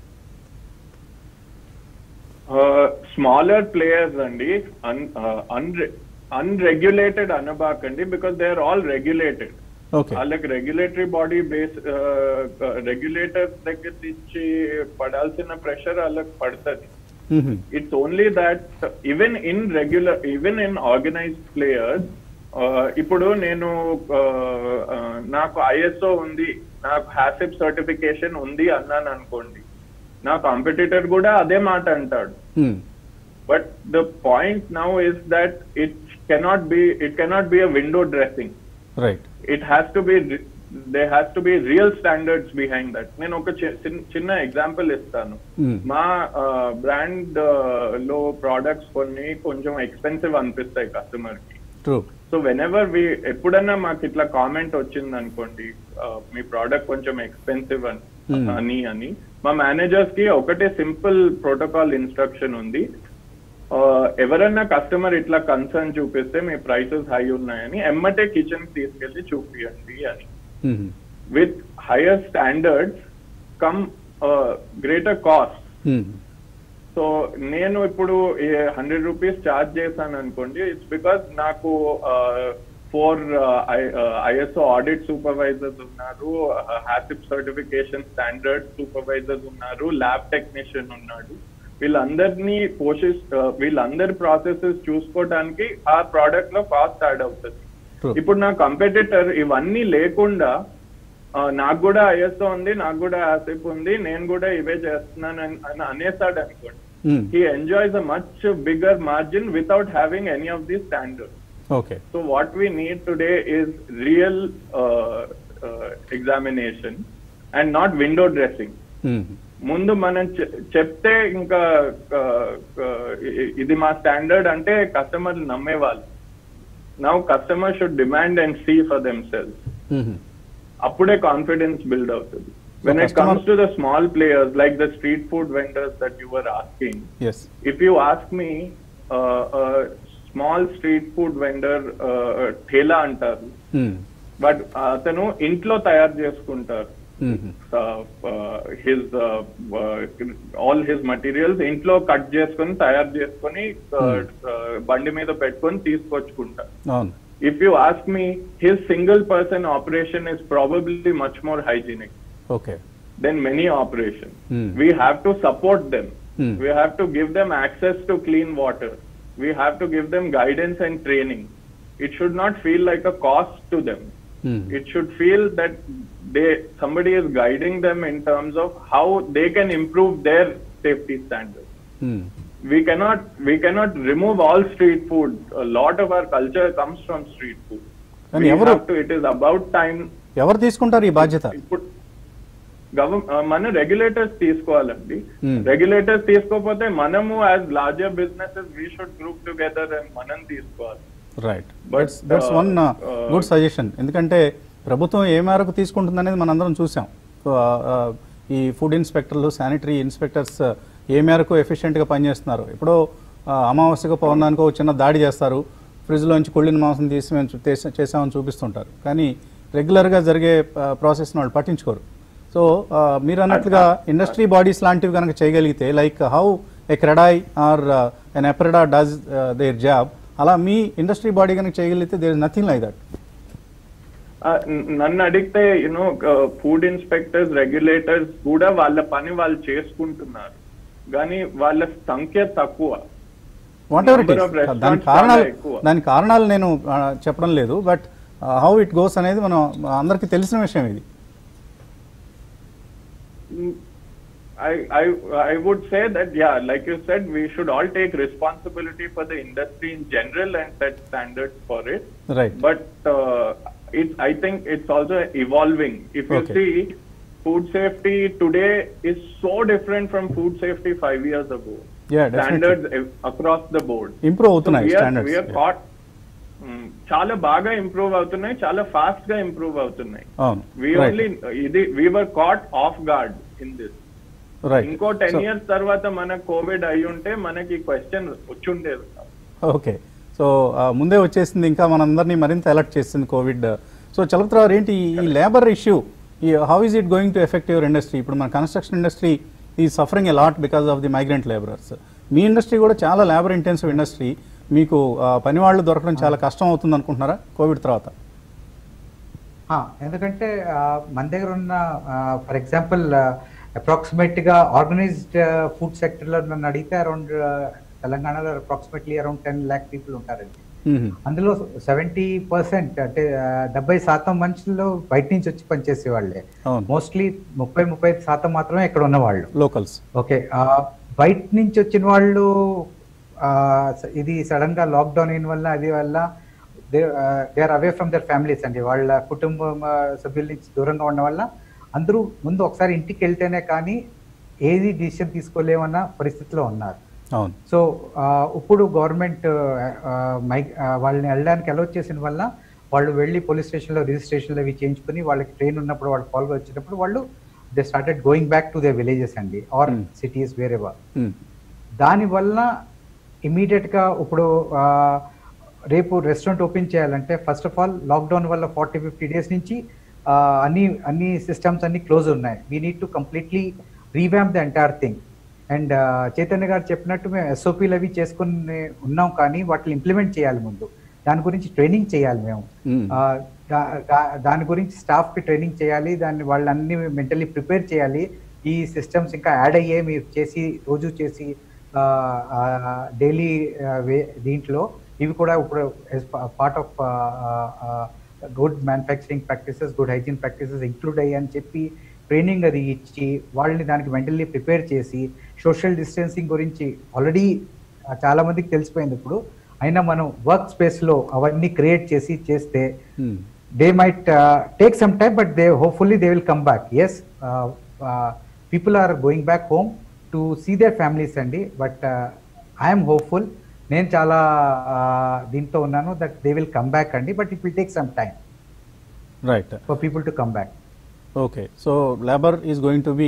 స్మాలర్ ప్లేయర్స్ అండి అన్రెగ్యులేటెడ్ అనబాకండి because they are all regulated okay వాళ్ళకి రెగ్యులేటరీ బాడీ బేస్ రెగ్యులేటర్ దగ్గర నుంచి పడాల్సిన ప్రెషర్ వాళ్ళకి పడుతుంది it's only that even in regular even in organised players ఇప్పుడు నేను uh, uh, నాకు ఐఎస్ఓ ఉంది నాకు హ్యాసిప్ సర్టిఫికేషన్ ఉంది అన్నాను అనుకోండి నా కాంపిటీటర్ కూడా అదే మాట అంటాడు but the point now is that it cannot be it cannot be a window dressing right it has to be they has to be real standards behind that నేను ఒక చి- చిన్న- చిన్న ఎగ్జాంపుల్ ఇస్తాను Hmm. మా బ్రాండ్ లో products కొన్ని కొంచెం ఎక్స్పెన్సివ్ అనిపిస్తాయి కస్టమర్ కి true so whenever we ఎప్పుడన్నా మాకు ఇట్లా కామెంట్ వచ్చింది అనుకోండి ఆ, మీ ప్రోడక్ట్ కొంచెం ఎక్స్పెన్సివ్ అని Hmm. అని అని మా మేనేజర్స్ కి ఒకటే సింపుల్ ప్రోటోకాల్ ఇన్స్ట్రక్షన్ ఉంది ఆ, ఎవరన్నా కస్టమర్ ఇట్లా కన్సర్న్ చూపిస్తే మీ ప్రైసెస్ హై ఉన్నాయని ఎమ్మటే కిచెన్ తీసుకెళ్లి చూపియండి అని with higher standards come greater cost so నేను ఇప్పుడు హండ్రెడ్ రూపీస్ ఛార్జ్ చేశాను అనుకోండి ఇట్స్ బికాస్ నాకు ఫోర్ ఐఎస్ఓ ఆడిట్ సూపర్వైజర్స్ ఉన్నారు హ్యాసిప్ సర్టిఫికేషన్ స్టాండర్డ్ సూపర్వైజర్స్ ఉన్నారు ల్యాబ్ టెక్నీషియన్ ఉన్నాడు వీళ్ళందరినీ పోషిస్ uh, వీళ్ళందరి ప్రాసెసెస్ చూసుకోవడానికి ఆ ప్రోడక్ట్ లో కాస్ట్ యాడ్ అవుతుంది True. ఇప్పుడు నా కంపెటిటర్ ఇవన్నీ లేకుండా ఆ, నాకు కూడా ఐఎస్ఓ ఉంది నాకు కూడా యాసిప్ ఉంది నేను కూడా ఇవే చేస్తున్నాను అని అని అనేసాడు అనుకోండి Hmm. he enjoys a much bigger margin without having any of these standards. Okay So what we need today is real uh, uh, examination and not window dressing. Hmm. ముందు మనం చె- చెప్తే ఇంకా ఆ, ఆ, ఇ- ఇది మా స్టాండర్డ్ అంటే కస్టమర్లు నమ్మేవాళ్ళు now customer should demand and see for themselves Hmm. అప్పుడే కాన్ఫిడెన్స్ బిల్డ్ అవుతుంది when it customer- comes to the small players like the street food vendors that you were asking Yes. if you ask me, uh, a small street food vendor uh, ఠేలా అంటారు Hmm. But అతను ఇంట్లో తయారు చేసుకుంటారు Hmm. His all his materials ఇంట్లో cut చేసుకొని తయారు చేసుకొని uh, uh, బండి మీద పెట్టుకొని తీసుకొచ్చుకుంటారు అవును if you ask me his single person operation is probably much more hygienic okay than many operations. Hmm. We have to support them. Hmm. We have to give them access to clean water. We have to give them guidance and training. It should not feel like a cost to them. Hmm. It should feel that they somebody is guiding them in terms of how they can improve their safety standards. Hmm. We cannot we cannot remove all street food. A lot of our culture comes from street food. And We ఎవరు- have to. It is about time ఎవరు తీసుకుంటారు ఈ బాధ్యత ఇప్పుడు గవర్న మన regulators తీసుకోవాలండి Hmm. Regulators తీసుకోకపోతే మనము as larger businesses we should group together and మనం తీసుకోవాలి right But, that's that's one uh, good suggestion ఎందుకంటే ప్రభుత్వం ఏ మేరకు తీసుకుంటుంది అనేది మనందరం చూసాం సో ఈ ఫుడ్ ఇన్స్పెక్టర్లు శానిటరీ ఇన్స్పెక్టర్స్ ఏ మేరకు ఎఫిషియెంట్గా పనిచేస్తున్నారు ఎప్పుడో ఆ, అమావాస్యకు పౌర్ణానికో ఒక చిన్న దాడి చేస్తారు ఫ్రిడ్జ్లోంచి కుళ్ళిన మాంసం తీసి మేము చూ- చేసా- చేసామని చూపిస్తుంటారు కానీ రెగ్యులర్గా జరిగే ప్రాసెస్ని వాళ్ళు పట్టించుకోరు సో మీరు అన్నట్లుగా ఇండస్ట్రీ బాడీస్ లాంటివి కనుక చేయగలిగితే like how a CREDAI or ఎన్ ఎప్రెడా డస్ దేర్ జాబ్ అలా మీ ఇండస్ట్రీ బాడీ కనుక చేయగలిగితే there is nothing like that Uh, న- నన్ను అడిగితే యూనో ఫుడ్ ఇన్స్పెక్టర్స్ రెగ్యులేటర్స్ కూడా వాళ్ళ పని వాళ్ళు చేసుకుంటున్నారు కానీ వాళ్ళ సంఖ్య తక్కువ whatever it Number is of restaurants దాని కారణాలు చాలా ఎక్కువ. దాని కారణాలు నేను ఆ, చెప్పడం లేదు బట్ హౌ ఇట్ గోస్ అనేది మనం అందరికీ తెలిసిన విషయం ఇది I, I I would say that yeah, like you said, we should all take responsibility for the industry in general and set standards for it. Right But uh, it I think it's also evolving. If you Okay. see, food safety today is so different from food safety five years ago. Yeah, definitely. standards ev- across the board. Improve అవుతున్నాయి we are, we are standards caught. Mm, చాలా బాగా improve అవుతున్నాయి చాలా fast గా improve అవుతున్నాయి అవును we only ఇది we were caught off guard in this right ఇంకో టెన్ ఇయర్స్ తర్వాత మన కోవిడ్ అయి ఉంటే మనకి క్వశ్చన్ వచ్చుండేది కాదు. ఓకే సో ఆ, ముందే వచ్చేసింది ఇంకా మనందరినీ మరింత అలర్ట్ చేసింది కోవిడ్ సో చలపతిరావు ఏంటి ఈ- ఈ లేబర్ ఇష్యూ ఈ how is it going to effect your industry ఇప్పుడు మన construction industry is suffering a lot because of the migrant labourers మీ ఇండస్ట్రీ కూడా చాలా లేబర్ ఇంటెన్సివ్ ఇండస్ట్రీ మీకు ఆ, పని వాళ్ళు దొరకడం చాలా కష్టం అవుతుంది అనుకుంటున్నారా కోవిడ్ తర్వాత ఆ, ఎందుకంటే ఆ, మన దగ్గర ఉన్న ఫర్ ఎగ్జాంపుల్ అప్రాక్సిమేట్ గా ఆర్గనైజ్డ్ ఫుడ్ సెక్టర్ లో నన్ను అడిగితే అరౌండ్ తెలంగాణలో approximately around ten lakh people ఉంటారండి మ్మ్. అందులో సెవెంటీ పర్సెంట్ అంటే ఆ, డెబ్బై శాతం మనుషులు బయట నుంచి వచ్చి పనిచేసే వాళ్ళే అవును మోస్ట్లీ ముప్పై ముప్పై ఐదు శాతం మాత్రమే ఇక్కడ ఉన్నవాళ్ళు లోకల్స్ ఓకే ఆ, బయట నుంచి వచ్చిన వాళ్ళు ఆ, స- ఇది సడన్ గా లాక్డౌన్ అయిన వల్ల అది వల్ల they are away from their families అండి వాళ్ళ కుటుంబం ఆ, సభ్యుల నుంచి దూరంగా ఉండడం వల్ల అందరూ ముందు ఒకసారి ఇంటికి వెళ్తేనే కానీ ఏది డిసిషన్ తీసుకోలేమన్న పరిస్థితిలో ఉన్నారు అవును సో ఆ, ఇప్పుడు గవర్నమెంట్ మైక్ వాళ్ళని వెళ్ళడానికి అలౌ చేసిన వల్ల వాళ్ళు వెళ్ళి పోలీస్ స్టేషన్లో రిజిస్ట్రేషన్లు అవి చేయించుకుని వాళ్ళకి ట్రైన్ ఉన్నప్పుడు వాళ్ళు పాల్గొ వచ్చినప్పుడు వాళ్ళు they started going back to their villages అండి ఆర్ Hmm. సిటీస్ వేరేవా మ్మ్. దానివల్ల ఇమీడియట్ గా ఇప్పుడు ఆ, రేపు రెస్టారెంట్ ఓపెన్ చేయాలంటే ఫస్ట్ ఆఫ్ ఆల్ లాక్డౌన్ వల్ల ఫార్టీ ఫిఫ్టీ డేస్ నుంచి ఆ, అన్ని అన్ని సిస్టమ్స్ అన్ని క్లోజ్ ఉన్నాయి we need to completely revamp the entire thing and Chaitanya garu చెప్పినట్టు మేము ఎస్ఓపీలు అవి చేసుకుని ఉన్నాం కానీ వాటిని ఇంప్లిమెంట్ చేయాలి ముందు దాని గురించి ట్రైనింగ్ చేయాలి మేము Hmm. ఆ, దా- దా- దాని గురించి స్టాఫ్ కి ట్రైనింగ్ చేయాలి దాన్ని వాళ్ళన్ని మెంటల్లీ ప్రిపేర్ చేయాలి ఈ సిస్టమ్స్ ఇంకా యాడ్ అయ్యే మీరు చేసి రోజు చేసి డైలీ దీంట్లో ఇవి కూడా ఇప్పుడు part of good manufacturing practices good hygiene practices include అయ్యాయని చెప్పి ట్రైనింగ్ అది ఇచ్చి వాళ్ళని దానికి మెంటల్లీ ప్రిపేర్ చేసి సోషల్ డిస్టెన్సింగ్ గురించి ఆల్రెడీ చాలా మందికి తెలిసిపోయింది ఇప్పుడు అయినా మనం వర్క్ స్పేస్ లో అవన్నీ క్రియేట్ చేసి చేస్తే Hmm. they might uh, take some time but they hopefully they will come back yes uh, uh, people are going back home to see their families అండి బట్ ఐఎమ్ హోప్ఫుల్ నేను చాలా uh, దీంతో ఉన్నాను that they will come back అండి but it will take some time right for people to come back okay so labour is going to be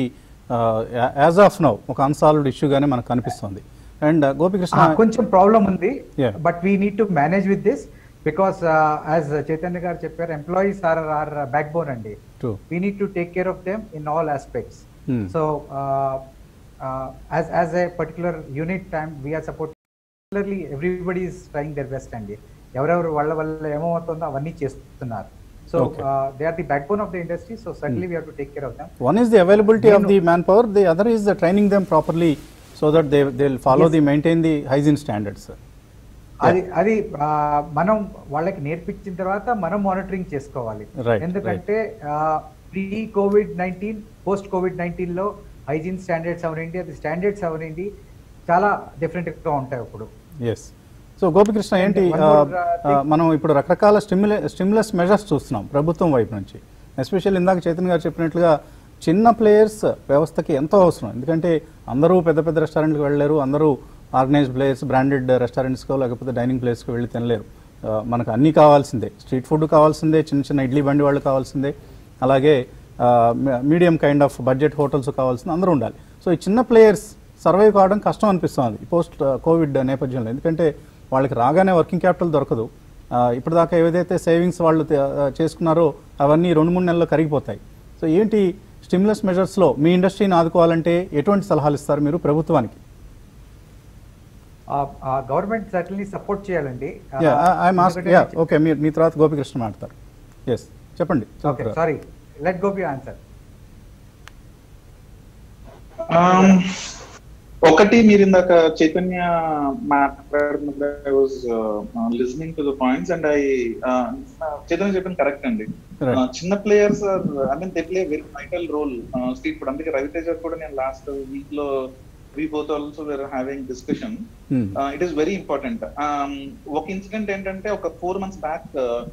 as of now ఒక unsolved ఇష్యూగానే మనకు కనిపిస్తుంది and Gopikrishna కొంచెం ప్రాబ్లం ఉంది Yeah. But we need to manage with this because as Chaitanya garu చెప్పారు employees are are backbone అండి True. we need to take care of them in all aspects. Hmm. So, uh, uh, as as a particular unit, time we are supporting. Particularly, everybody is trying their best, అండి ఎవరెవరు వాళ్ళ వల్ల ఏమవుతుందో అవన్నీ చేస్తున్నారు so Okay. They are the backbone of the industry so surely we have to take care of them One is the availability of నేను- the manpower, the other is the training them properly so that they they'll follow Yes. the maintain the hygiene standards. అది అది ఆ, మనం వాళ్ళకి నేర్పించిన తర్వాత మనం monitoring చేసుకోవాలి Right, ఎందుకంటే pre COVID nineteen post COVID nineteen లో హైజీన్ స్టాండర్డ్స్ అవనండి అది స్టాండర్డ్స్ అవనండి చాలా డిఫరెంట్ గా ఉంటాయి ఇప్పుడు ఎస్ సో గోపికృష్ణ ఏంటి one ఆ, more, uh, ఆ, మనం ఇప్పుడు రకరకాల స్టిమ్యులే స్టిమ్యులస్ మెజర్స్ చూస్తున్నాం ప్రభుత్వం వైపు నుంచి ఎస్పెషల్ ఇందాక చైతన్య గారు చెప్పినట్లుగా చిన్న ప్లేయర్స్ వ్యవస్థకి ఎంతో అవసరం ఎందుకంటే అందరూ పెద్ద పెద్ద రెస్టారెంట్కి వెళ్ళలేరు అందరూ ఆర్గనైజ్ ప్లేయర్స్ బ్రాండెడ్ రెస్టారెంట్స్కో లేకపోతే డైనింగ్ ప్లేస్కి వెళ్ళి తినలేరు ఆ, మనకు అన్నీ కావాల్సిందే స్ట్రీట్ ఫుడ్ కావాల్సిందే చిన్న చిన్న ఇడ్లీ బండి వాళ్ళు కావాల్సిందే అలాగే medium kind of budget hotels కావాల్సింది అందరూ ఉండాలి సో ఈ చిన్న ప్లేయర్స్ సర్వైవ్ కావడం కష్టం అనిపిస్తుంది పోస్ట్ కోవిడ్ నేపథ్యంలో ఎందుకంటే వాళ్ళకి రాగానే వర్కింగ్ క్యాపిటల్ దొరకదు ఆ, ఇప్పటిదాకా ఏదైతే సేవింగ్స్ వాళ్ళు తే- ఆ, చేసుకున్నారో అవన్నీ రెండు మూడు నెలల్లో కరిగిపోతాయి సో ఏంటి స్టిమ్యులస్ మెజర్స్లో మీ ఇండస్ట్రీని ఆదుకోవాలంటే ఎటువంటి సలహాలు ఇస్తారు మీరు ప్రభుత్వానికి గవర్నమెంట్ సర్టన్లీ సపోర్ట్ చేయాలండి ఓకే మీరు మీ తర్వాత గోపికృష్ణ మాట్లాడతారు ఎస్ చెప్పండి okay sorry let Gopi answer Um, ఒకటి మీరు ఇందాక చైతన్య మాట్లాడుతున్నప్పుడు I was listening to the points and I Chaitanya చెప్పింది కరెక్ట్ అండి Right. Uh, చిన్న players are I mean they play very vital role street food అందుకే రవితేజ కూడా నేను లాస్ట్ వీక్ లో we both also were having discussion Hmm. It is very important ఒక incident ఏంటంటే ఒక ఫోర్ మంత్స్ బ్యాక్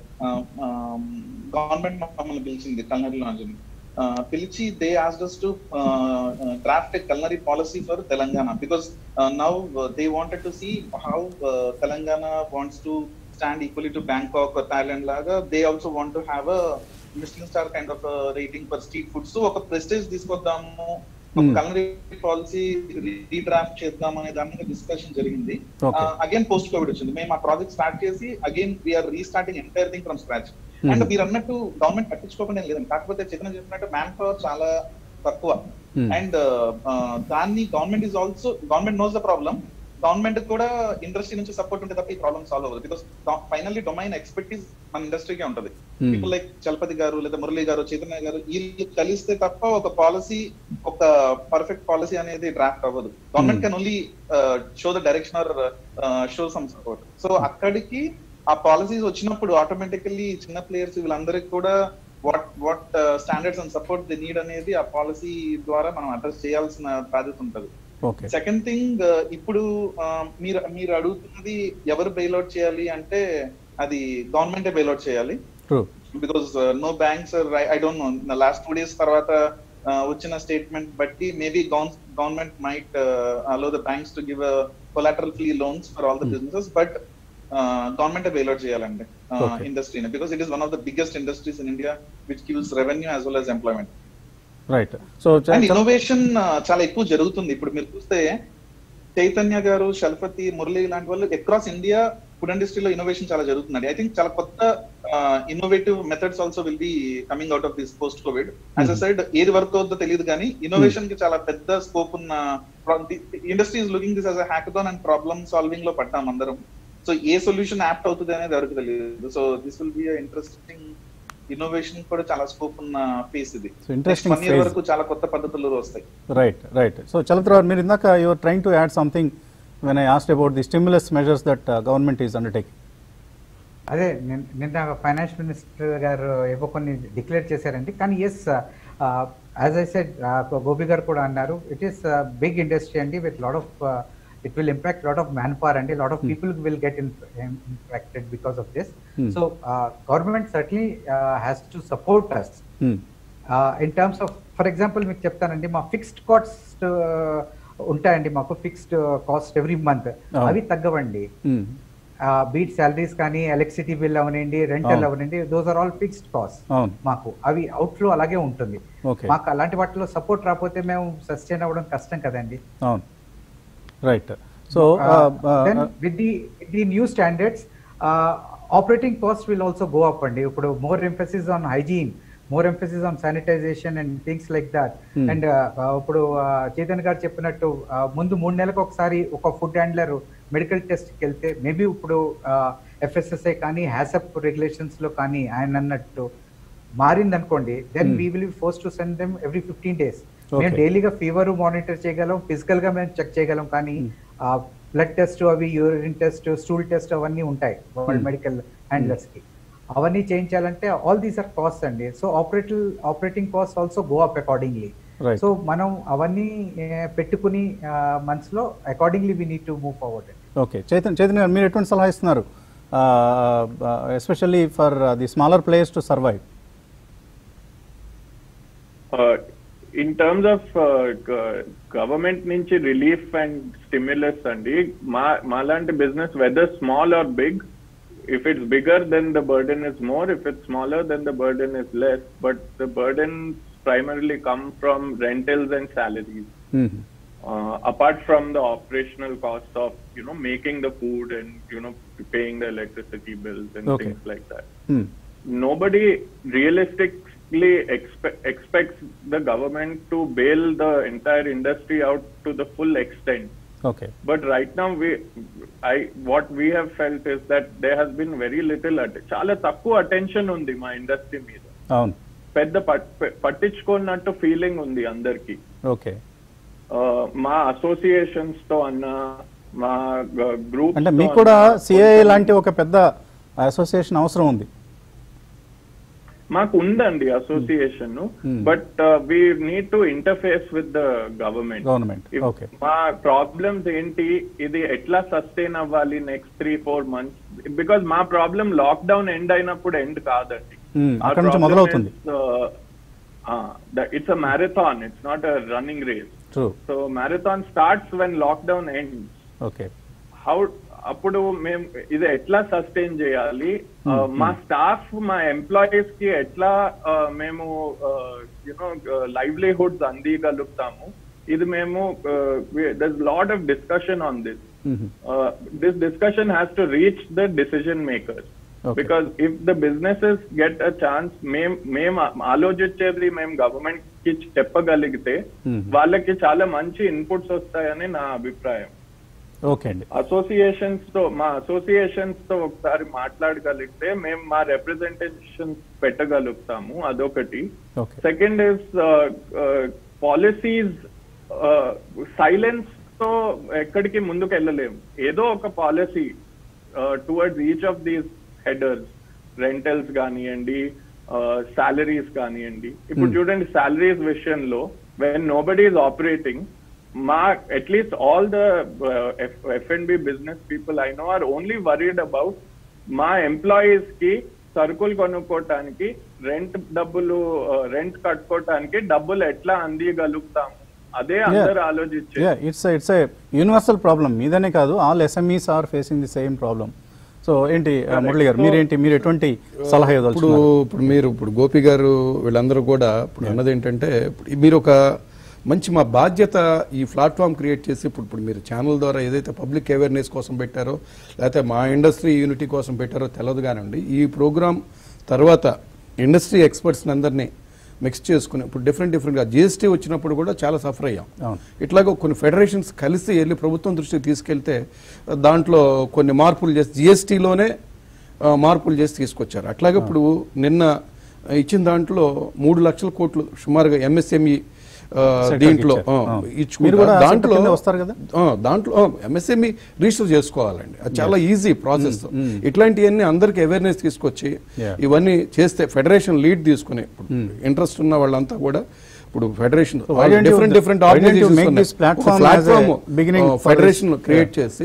గవర్నమెంట్ మమ్మల్ని పిలిచింది కల్నరీ లాంజ్ పిలిచి they asked to draft culinary policy for Telangana because now they wanted to see how Telangana wants to stand equally to Bangkok Thailand లాగా they also want to have a Michelin star kind of rating for street food so ఒక prestige తీసుకొద్దాము ఒక Hmm. Culinary policy రీడ్రాఫ్ట్ చేద్దాం అనే దాని మీద discussion జరిగింది Okay. Again post Covid వచ్చింది మేము ఆ ప్రాజెక్ట్ స్టార్ట్ చేసి again we're restarting entire thing from scratch Hmm. And మీరు అన్నట్టు గవర్నమెంట్ పట్టించుకోకుండా ఏం లేదండి కాకపోతే చిన్న చెప్పినట్టు మ్యాన్ పవర్ చాలా తక్కువ Hmm. అండ్ దాన్ని government is also government knows the problem government కూడా ఇండస్ట్రీ నుంచి సపోర్ట్ ఉంటే తప్ప ఈ ప్రాబ్లమ్ సాల్వ్ అవ్వదు బికాస్ ఫైనల్లీ డొమైన్ ఎక్స్పర్టీస్ మన ఇండస్ట్రీకే ఉంటది Hmm. పీపుల్ లైక్ చలపతి గారు లేదా మురళి గారు చైతన్య గారు వీళ్ళు కలిస్తే తప్ప ఒక పాలసీ ఒక పర్ఫెక్ట్ పాలసీ అనేది డ్రాఫ్ట్ అవ్వదు government Hmm. Can only show the direction or show some support so అక్కడికి ఆ పాలసీస్ వచ్చినప్పుడు ఆటోమేటికల్లీ చిన్న ప్లేయర్స్ వీళ్ళందరికీ కూడా what what standards and support the need అనేది ఆ పాలసీ ద్వారా మనం అడ్రస్ చేయాల్సిన బాధ్యత ఉంటది ఓకే సెకండ్ థింగ్ ఇప్పుడు uh, మీరు మీరు అడుగుతున్నది ఎవరు బెయిల్అవుట్ చేయాలి అంటే అది గవర్నమెంటే బెయిల్అవుట్ చేయాలి true because no banks I don't know last two days తర్వాత uh, వచ్చిన స్టేట్మెంట్ బట్టి maybe government might allow the banks to give collateral free loans for all the Hmm. Businesses but government bailout చేయాలండి Okay. ఇండస్ట్రీని because it is one of the biggest industries in India which gives revenue as well as employment right so and innovation చాలా ఎక్కువ జరుగుతుంది ఇప్పుడు మీరు చూస్తే చైతన్య గారు షల్పతి మురళి లాంటి వాళ్ళు అక్రాస్ ఇండియా ఫుడ్ ఇండస్ట్రీలో ఇన్నోవేషన్ చాలా జరుగుతుందండి ఐ థింక్ చాలా కొత్త innovative methods also will be coming out of this post COVID as a side ఏది వర్క్ అవుతుందో తెలియదు కానీ ఇన్నోవేషన్ కి చాలా పెద్ద స్కోప్ ఉన్న industry is looking this as a hackathon and problem solving లో పడ్డాం అందరం సో ఏ సొల్యూషన్ యాప్ట్ అవుతుంది అనేది ఎవరికి తెలియదు so this will be interesting innovation కూడా చాలా స్కోప్ ఉన్న ఫేస్ ఇది So, interesting one year phase. వరకు చాలా కొత్త పద్ధతులు వస్తాయి రైట్ రైట్ సో చలత్రావు మీరు ఇందాక your trying to add something when I asked about the stimulus measures that government is undertaking అదే నిన్- నిన్న ఫైనాన్స్ మినిస్టర్ గారు ఏవో కొన్ని డిక్లేర్ చేశారండి కానీ yes as I said Gopi garu కూడా అన్నారు ఇట్ ఈస్ బిగ్ ఇండస్ట్రీ అండి with lot of it will impact lot of manpower అండి lot of people will get impacted because of this Hmm. So government certainly has to support us in terms of for example మీకు చెప్తానండి మా fixed cost ఉంటాయండి మాకు fixed cost every month Oh. అవి తగ్గవండి be it salaries కానీ electricity bill అవనండి rental అవును. అవనండి those are all fixed cost అవును మాకు అవి అవుట్ఫ్లో అలాగే ఉంటుంది Okay. మాకు అలాంటి వాటిలో సపోర్ట్ రాకపోతే మేము సస్టైన్ అవ్వడం కష్టం కదండి అవును right so then with the the new standards operating cost will also go up అండి ఇప్పుడు more emphasis on hygiene more emphasis on sanitisation and things like that Hmm. And ఇప్పుడు uh, చైతన్య గారు చెప్పినట్టు uh, ముందు మూడు నెలలకు ఒకసారి ఒక ఫుడ్ హ్యాండ్లర్ మెడికల్ టెస్ట్కి వెళ్తే మేబీ ఇప్పుడు ఎఫ్ఎస్ఎస్ఐ కానీ హ్యాసప్ రెగ్యులేషన్స్ లో కానీ ఆయన అన్నట్టు మారింది అనుకోండి then Hmm. We will force to send them every fifteen days Okay. మేము డైలీగా ఫీవర్ మానిటర్ చేయగలం ఫిజికల్ గా మేము చెక్ చేయగలం కానీ బ్లడ్ టెస్ట్ అవి యూరిన్ టెస్ట్ స్టూల్ టెస్ట్ అవన్నీ ఉంటాయి వరల్డ్ Hmm. మెడికల్ హ్యాండ్లర్స్ కి అవన్నీ చేయించాలంటే ఆల్ దీస్ ఆర్ కాస్ట్ అండి so operative operating cost also go up accordingly Right. So మనం అవన్నీ eh, పెట్టుకుని మనసులో accordingly we need to move forward okay Chaitanya Chaitanya garu మీరు ఎటువంటి సలహా ఇస్తున్నారు especially for the smaller players to survive in terms of government నుంచి రిలీఫ్ అండ్ స్టిమ్యులస్ అండి మా మాలాంటి business whether small or big if it's bigger then the burden is more if it's smaller then the burden is less but the burdens primarily come from rentals and salaries uh, apart from the operational cost of you know making the food and you know paying the electricity bills and Okay. things like that nobody realistically expe- expects the government to bail the entire industry out to the full extent okay but right now we i what we have felt is that there has been very little att- చాలా తక్కువ attention ఉంది మా industry మీద అవును పెద్ద పట్- పె- పట్టించుకున్నట్టు feeling ఉంది అందరికి ఓకే మా అసోసియేషన్స్ తో అన్న మా గ్రూప్ అంటే మీకు కూడా సిఐ లాంటి ఒక పెద్ద అసోసియేషన్ అవసరం ఉంది మాకు ఉందండి association Hmm. But we need to interface with the government government okay మా ప్రాబ్లమ్స్ ఏంటి ఇది ఎట్లా సస్టైన్ అవ్వాలి next three four months because మా ప్రాబ్లం లాక్డౌన్ ఎండ్ అయినప్పుడు ఎండ్ కాదండి Hmm, అక్కడ నుంచి మొదలవుతుంది. It's a marathon it's not a running race true so marathon starts when lockdown end okay how అప్పుడు మేము ఇది ఎట్లా సస్టైన్ చేయాలి ఆ, Hmm, మా స్టాఫ్ మా ఎంప్లాయీస్ కి ఎట్లా ఆ, మేము యునో లైవ్లీహుడ్స్ అందియగలుగుతాము ఇది మేము there lot of discussion on this this discussion has to reach the decision makers Okay. Because if the businesses get a chance మేం మేము ఆలోచించేది మేము గవర్నమెంట్ కి చెప్పగలిగితే Hmm. వాళ్ళకి చాలా మంచి ఇన్పుట్స్ వస్తాయని నా అభిప్రాయం ఓకే అండి అసోసియేషన్స్ తో మా అసోసియేషన్స్ తో ఒకసారి మాట్లాడగలిగితే మేము మా రిప్రజెంటేషన్స్ పెట్టగలుగుతాము అదొకటి okay second is policies silence తో ఎక్కడికి ముందుకు వెళ్ళలేము ఏదో ఒక policy towards each of these headers rentals కానివ్వండి సాలరీస్ కానివ్వండి ఇప్పుడు Hmm. చూడండి సాలరీస్ విషయంలో when nobody is operating మా at least all the F and B business people I know are only worried about మా ఎంప్లాయీస్ కి సరుకులు కొనుక్కోవటానికి రెంట్ డబ్బులు రెంట్ కట్టుకోవటానికి డబ్బులు ఎట్లా అందియగలుగుతాము అదే అందరు ఆలోచించే yeah it's it's a universal problem మీదనే కాదు all SMEs are facing the same problem so ఏంటి uh, మురళి గారు మీరేంటి మీరు ఎటువంటి సలహా ఇప్పుడు ఇవ్వదలుచుకున్నారు ఇప్పుడు మీరు ఇప్పుడు గోపి గారు వీళ్ళందరూ కూడా ఇప్పుడు అన్నది ఏంటంటే ఇప్పుడు మీరు ఒక మంచి మా బాధ్యత ఈ ప్లాట్ఫామ్ క్రియేట్ చేసి ఇప్పుడు ఇప్పుడు మీరు ఛానల్ ద్వారా ఏదైతే పబ్లిక్ అవేర్నెస్ కోసం పెట్టారో లేకపోతే మా ఇండస్ట్రీ యూనిటీ కోసం పెట్టారో తెలియదు కానివ్వండి ఈ ప్రోగ్రామ్ తర్వాత ఇండస్ట్రీ ఎక్స్పర్ట్స్ని అందరినీ మిక్స్ చేసుకుని ఇప్పుడు డిఫరెంట్ డిఫరెంట్గా జిఎస్టీ వచ్చినప్పుడు కూడా చాలా సఫర్ అయ్యాం అవును. ఇట్లాగ కొన్ని ఫెడరేషన్స్ కలిసి వెళ్ళి ప్రభుత్వం దృష్టికి తీసుకెళ్తే దాంట్లో కొన్ని మార్పులు చేసి జిఎస్టీలోనే మార్పులు చేసి తీసుకొచ్చారు అట్లాగే ఇప్పుడు నిన్న ఇచ్చిన దాంట్లో మూడు లక్షల కోట్లు సుమారుగా ఎంఎస్ఎంఈ Sector కి దీంట్లో ఇచ్చారు. ఆ, ఆ. ఇచ్చుకుంటా. మీరు కూడా ఆ sector దాంట్లో కింద వస్తారు కదా? ఆ, దాంట్లో ఎంఎస్ఎంఈ రిజిస్టర్ చేసుకోవాలండి అది చాలా ఈజీ ప్రాసెస్ ఇట్లాంటివన్నీ అందరికి అవేర్నెస్ తీసుకొచ్చి Yeah. ఇవన్నీ చేస్తే ఫెడరేషన్ లీడ్ తీసుకుని ఇంట్రెస్ట్ ఉన్న వాళ్ళంతా కూడా ఇప్పుడు federation So why don't you- different different why don't you make this platform as a beginning for federation this? Create చేసి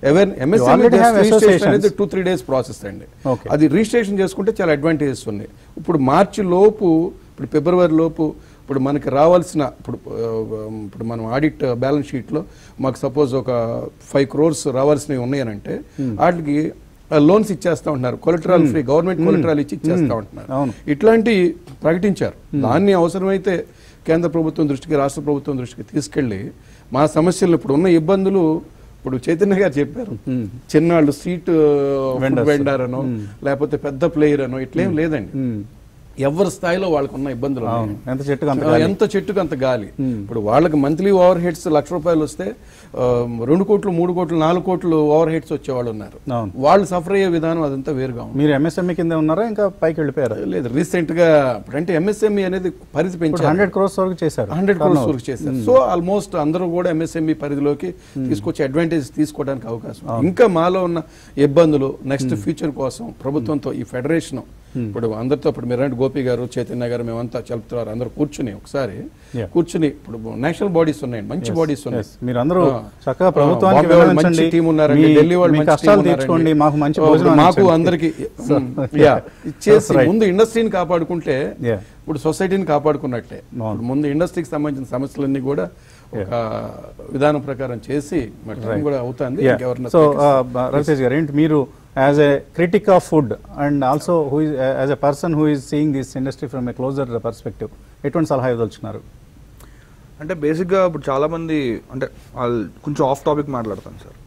You already have associations. అనేది టూ త్రీ డేస్ ప్రాసెస్ అండి Okay. అది registration చేసుకుంటే చాలా అడ్వాంటేజెస్ ఉన్నాయి ఇప్పుడు మార్చి లోపు ఇప్పుడు ఫిబ్రవరి లోపు ఇప్పుడు మనకి రావాల్సిన ఇప్పుడు ఆ, ఇప్పుడు మనం ఆడిట్ బ్యాలెన్స్ షీట్లో మాకు సపోజ్ ఒక ఫైవ్ క్రోర్స్ రావాల్సినవి ఉన్నాయనంటే వాటికి లోన్స్ ఇచ్చేస్తా ఉంటున్నారు కొలెటరల్ ఫ్రీ గవర్నమెంట్ కొలెటరల్ ఇచ్చి ఇచ్చేస్తా ఉంటున్నారు అవును. ఇట్లాంటి ప్రకటించారు దాన్ని అవసరమైతే కేంద్ర ప్రభుత్వం దృష్టికి రాష్ట్ర ప్రభుత్వం దృష్టికి తీసుకెళ్లి మా సమస్యలు ఇప్పుడు ఉన్న ఇబ్బందులు ఇప్పుడు చైతన్య గారు చెప్పారు చిన్నాళ్ళు స్ట్రీట్ Vendors. వెండర్ అనో లేకపోతే పెద్ద ప్లేయర్ అనో ఇట్లేం లేదండి మ్మ్. ఎవరి స్థాయిలో వాళ్ళకు ఉన్న ఇబ్బందులు అవును. ఉన్నాయి. ఎంత చెట్టుకు అంత ఆ, గాలి. ఎంత చెట్టుకు అంత గాలి ఇప్పుడు వాళ్ళకి మంత్లీ ఓవర్ హెడ్స్ లక్ష రూపాయలు వస్తే ఆ, రెండు కోట్లు మూడు కోట్లు నాలుగు కోట్లు ఓవర్ హెడ్స్ వచ్చేవాళ్ళు ఉన్నారు అవును. వాళ్ళు సఫర్ అయ్యే విధానం అదంతా వేరుగా ఉంది మీరు ఎంఎస్ఎంఈ కింద ఉన్నారా ఇంకా పైకి వెళ్ళిపోయారా లేదు రీసెంట్ గా అంటే ఎంఎస్ఎంఈ అనేది పరిధి ఇప్పుడు పెంచారు హండ్రెడ్ క్రోర్స్ వరకు చేశారు హండ్రెడ్ Turnover. క్రోర్స్ వరకు చేశారు సో ఆల్మోస్ట్ అందరూ కూడా ఎంఎస్ఎంఈ పరిధిలోకి తీసుకొచ్చి అడ్వాంటేజ్ తీసుకోవడానికి అవకాశం ఉంది. ఇంకా మాలో ఉన్న ఇబ్బందులు నెక్స్ట్ ఫ్యూచర్ కోసం ప్రభుత్వంతో ఈ ఫెడరేషన్ ఇప్పుడు అందరితో ఇప్పుడు మీరంటే గోపి గారు చైతన్య గారు మేమంతా చెప్తున్నారు అందరూ కూర్చుని ఒకసారి Yeah. కూర్చుని ఇప్పుడు నేషనల్ బాడీస్ ఉన్నాయండి మంచి బాడీస్ ఉన్నాయి Yes. మీరందరూ ఆ. చక్కగా ఆ, ప్రభుత్వానికి బాంబే వాళ్ళు విన్నవించండి. మంచి టీం ఉన్నారండి మీ- ఢిల్లీ వాళ్ళు మీ మంచి కష్టాలు team ఉన్నారండి. తీర్చుకోండి మాకు మంచి ఆ, భోజనం మాకు అందించండి. అందరికి So, యా ఇచ్చేసి That's right. ముందు ఇండస్ట్రీని కాపాడుకుంటే Yeah. ఇప్పుడు సొసైటీని కాపాడుకున్నట్టే అవును. ఇప్పుడు ముందు ఇండస్ట్రీకి సంబంధించిన సమస్యలన్నీ కూడా ఒక విధానం ప్రకారం చేసి మరి టైం కూడా అవుతుంది Yeah. ఇంకెవరన్నా సో speakers- రవితేజ్ గారు ఏంటి మీరు as a critic of food and also who is as a person who is seeing this industry from a closer perspective ఎటువంటి సలహా ఇవ్వదలుచున్నారు అంటే బేసిక్గా ఇప్పుడు చాలా మంది అంటే వాళ్ళు కొంచెం ఆఫ్ టాపిక్ మాట్లాడతాను సార్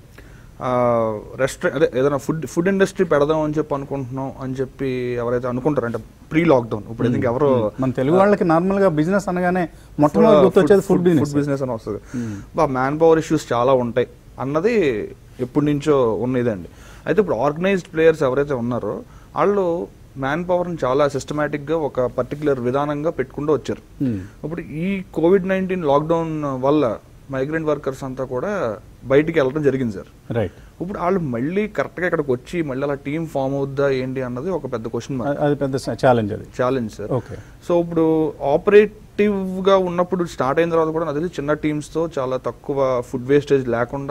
రెస్టారెంట్ అదే ఏదైనా ఫుడ్ ఫుడ్ ఇండస్ట్రీ పెడదాం అని చెప్పి అనుకుంటున్నాం అని చెప్పి ఎవరైతే అనుకుంటారు అంటే ప్రీ లాక్డౌన్ ఇప్పుడు ఐ థింక్ ఎవరు మన తెలుగు వాళ్ళకి నార్మల్ గా బిజినెస్ అనగానే మొట్టమొదటి గుర్తొచ్చేది ఫుడ్ ఫుడ్ బిజినెస్ బిజినెస్ అని వస్తుంది బా మ్యాన్ పవర్ ఇష్యూస్ చాలా ఉంటాయి అన్నది ఎప్పటి నుంచో ఉన్నదండి అయితే ఇప్పుడు ఆర్గనైజ్డ్ ప్లేయర్స్ ఎవరైతే ఉన్నారో వాళ్ళు మ్యాన్ పవర్ని చాలా సిస్టమేటిక్గా ఒక పర్టికులర్ విధానంగా పెట్టుకుంటూ వచ్చారు ఇప్పుడు ఈ కోవిడ్ నైన్టీన్ లాక్డౌన్ వల్ల మైగ్రెంట్ వర్కర్స్ అంతా కూడా బయటికి వెళ్ళడం జరిగింది సార్ రైట్ ఇప్పుడు వాళ్ళు మళ్ళీ కరెక్ట్గా ఇక్కడికి వచ్చి మళ్ళీ అలా టీం ఫామ్ అవుద్దా ఏంటి అన్నది ఒక పెద్ద క్వశ్చన్ మార్క్ అది పెద్ద ఛాలెంజ్ అది ఛాలెంజ్ సార్ ఓకే సో ఇప్పుడు ఆపరేటివ్ గా ఉన్నప్పుడు స్టార్ట్ అయిన తర్వాత కూడా నాకు తెలిసి చిన్న టీమ్స్ తో చాలా తక్కువ ఫుడ్ వేస్టేజ్ లేకుండా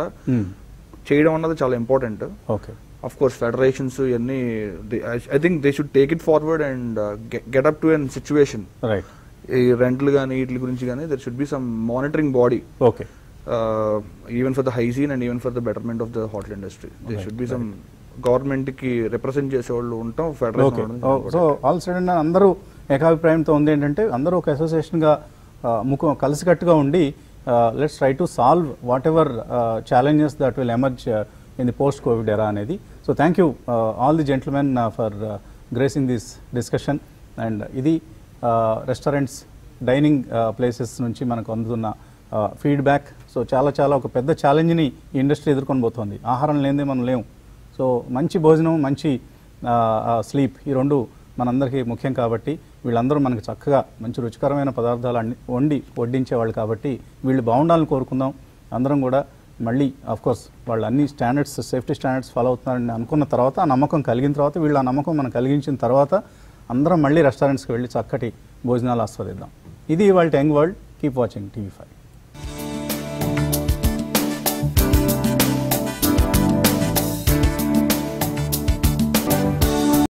చేయడం అన్నది చాలా important okay of course federations ఇవన్నీ I think they should take it forward and get up to an situation right ఈ రెంట్లు కానీ వీటి గురించి కానీ there should be some monitoring body okay even for the hygiene and even for the betterment of the hotel industry they should be some government కి represent చేసే వాళ్ళు ఉంటాం okay federation so all sudden అందరూ ఏకాభిప్రాయంతో ఉంది ఏంటంటే అందరూ ఒక అసోసియేషన్గా ముఖం కలిసికట్టుగా ఉండి let's try to solve whatever challenges that will emerge in the post COVID era అనేది so thank you all the gentlemen for gracing this discussion and ఇది రెస్టారెంట్స్ డైనింగ్ ప్లేసెస్ నుంచి మనకు అందుతున్న ఫీడ్బ్యాక్ సో చాలా చాలా ఒక పెద్ద ఛాలెంజ్ని ఈ ఇండస్ట్రీ ఎదుర్కొని పోతుంది ఆహారం లేనిదే మనం లేము సో మంచి భోజనం మంచి స్లీప్ ఈ రెండు మనందరికీ ముఖ్యం కాబట్టి వీళ్ళందరూ మనకి చక్కగా మంచి రుచికరమైన పదార్థాలు అన్ని వండి వడ్డించేవాళ్ళు కాబట్టి వీళ్ళు బాగుండాలని కోరుకుందాం అందరం కూడా మళ్ళీ కోర్స్ వాళ్ళు అన్ని స్టాండర్డ్స్ సేఫ్టీ స్టాండర్డ్స్ ఫాలో అవుతున్నారని అనుకున్న తర్వాత ఆ నమ్మకం కలిగిన తర్వాత వీళ్ళు ఆ నమ్మకం మనం కలిగించిన తర్వాత అందరం మళ్ళీ రెస్టారెంట్స్కి వెళ్ళి చక్కటి భోజనాలు ఆస్వాదిద్దాం ఇది వాళ్ళ young world keep watching TV five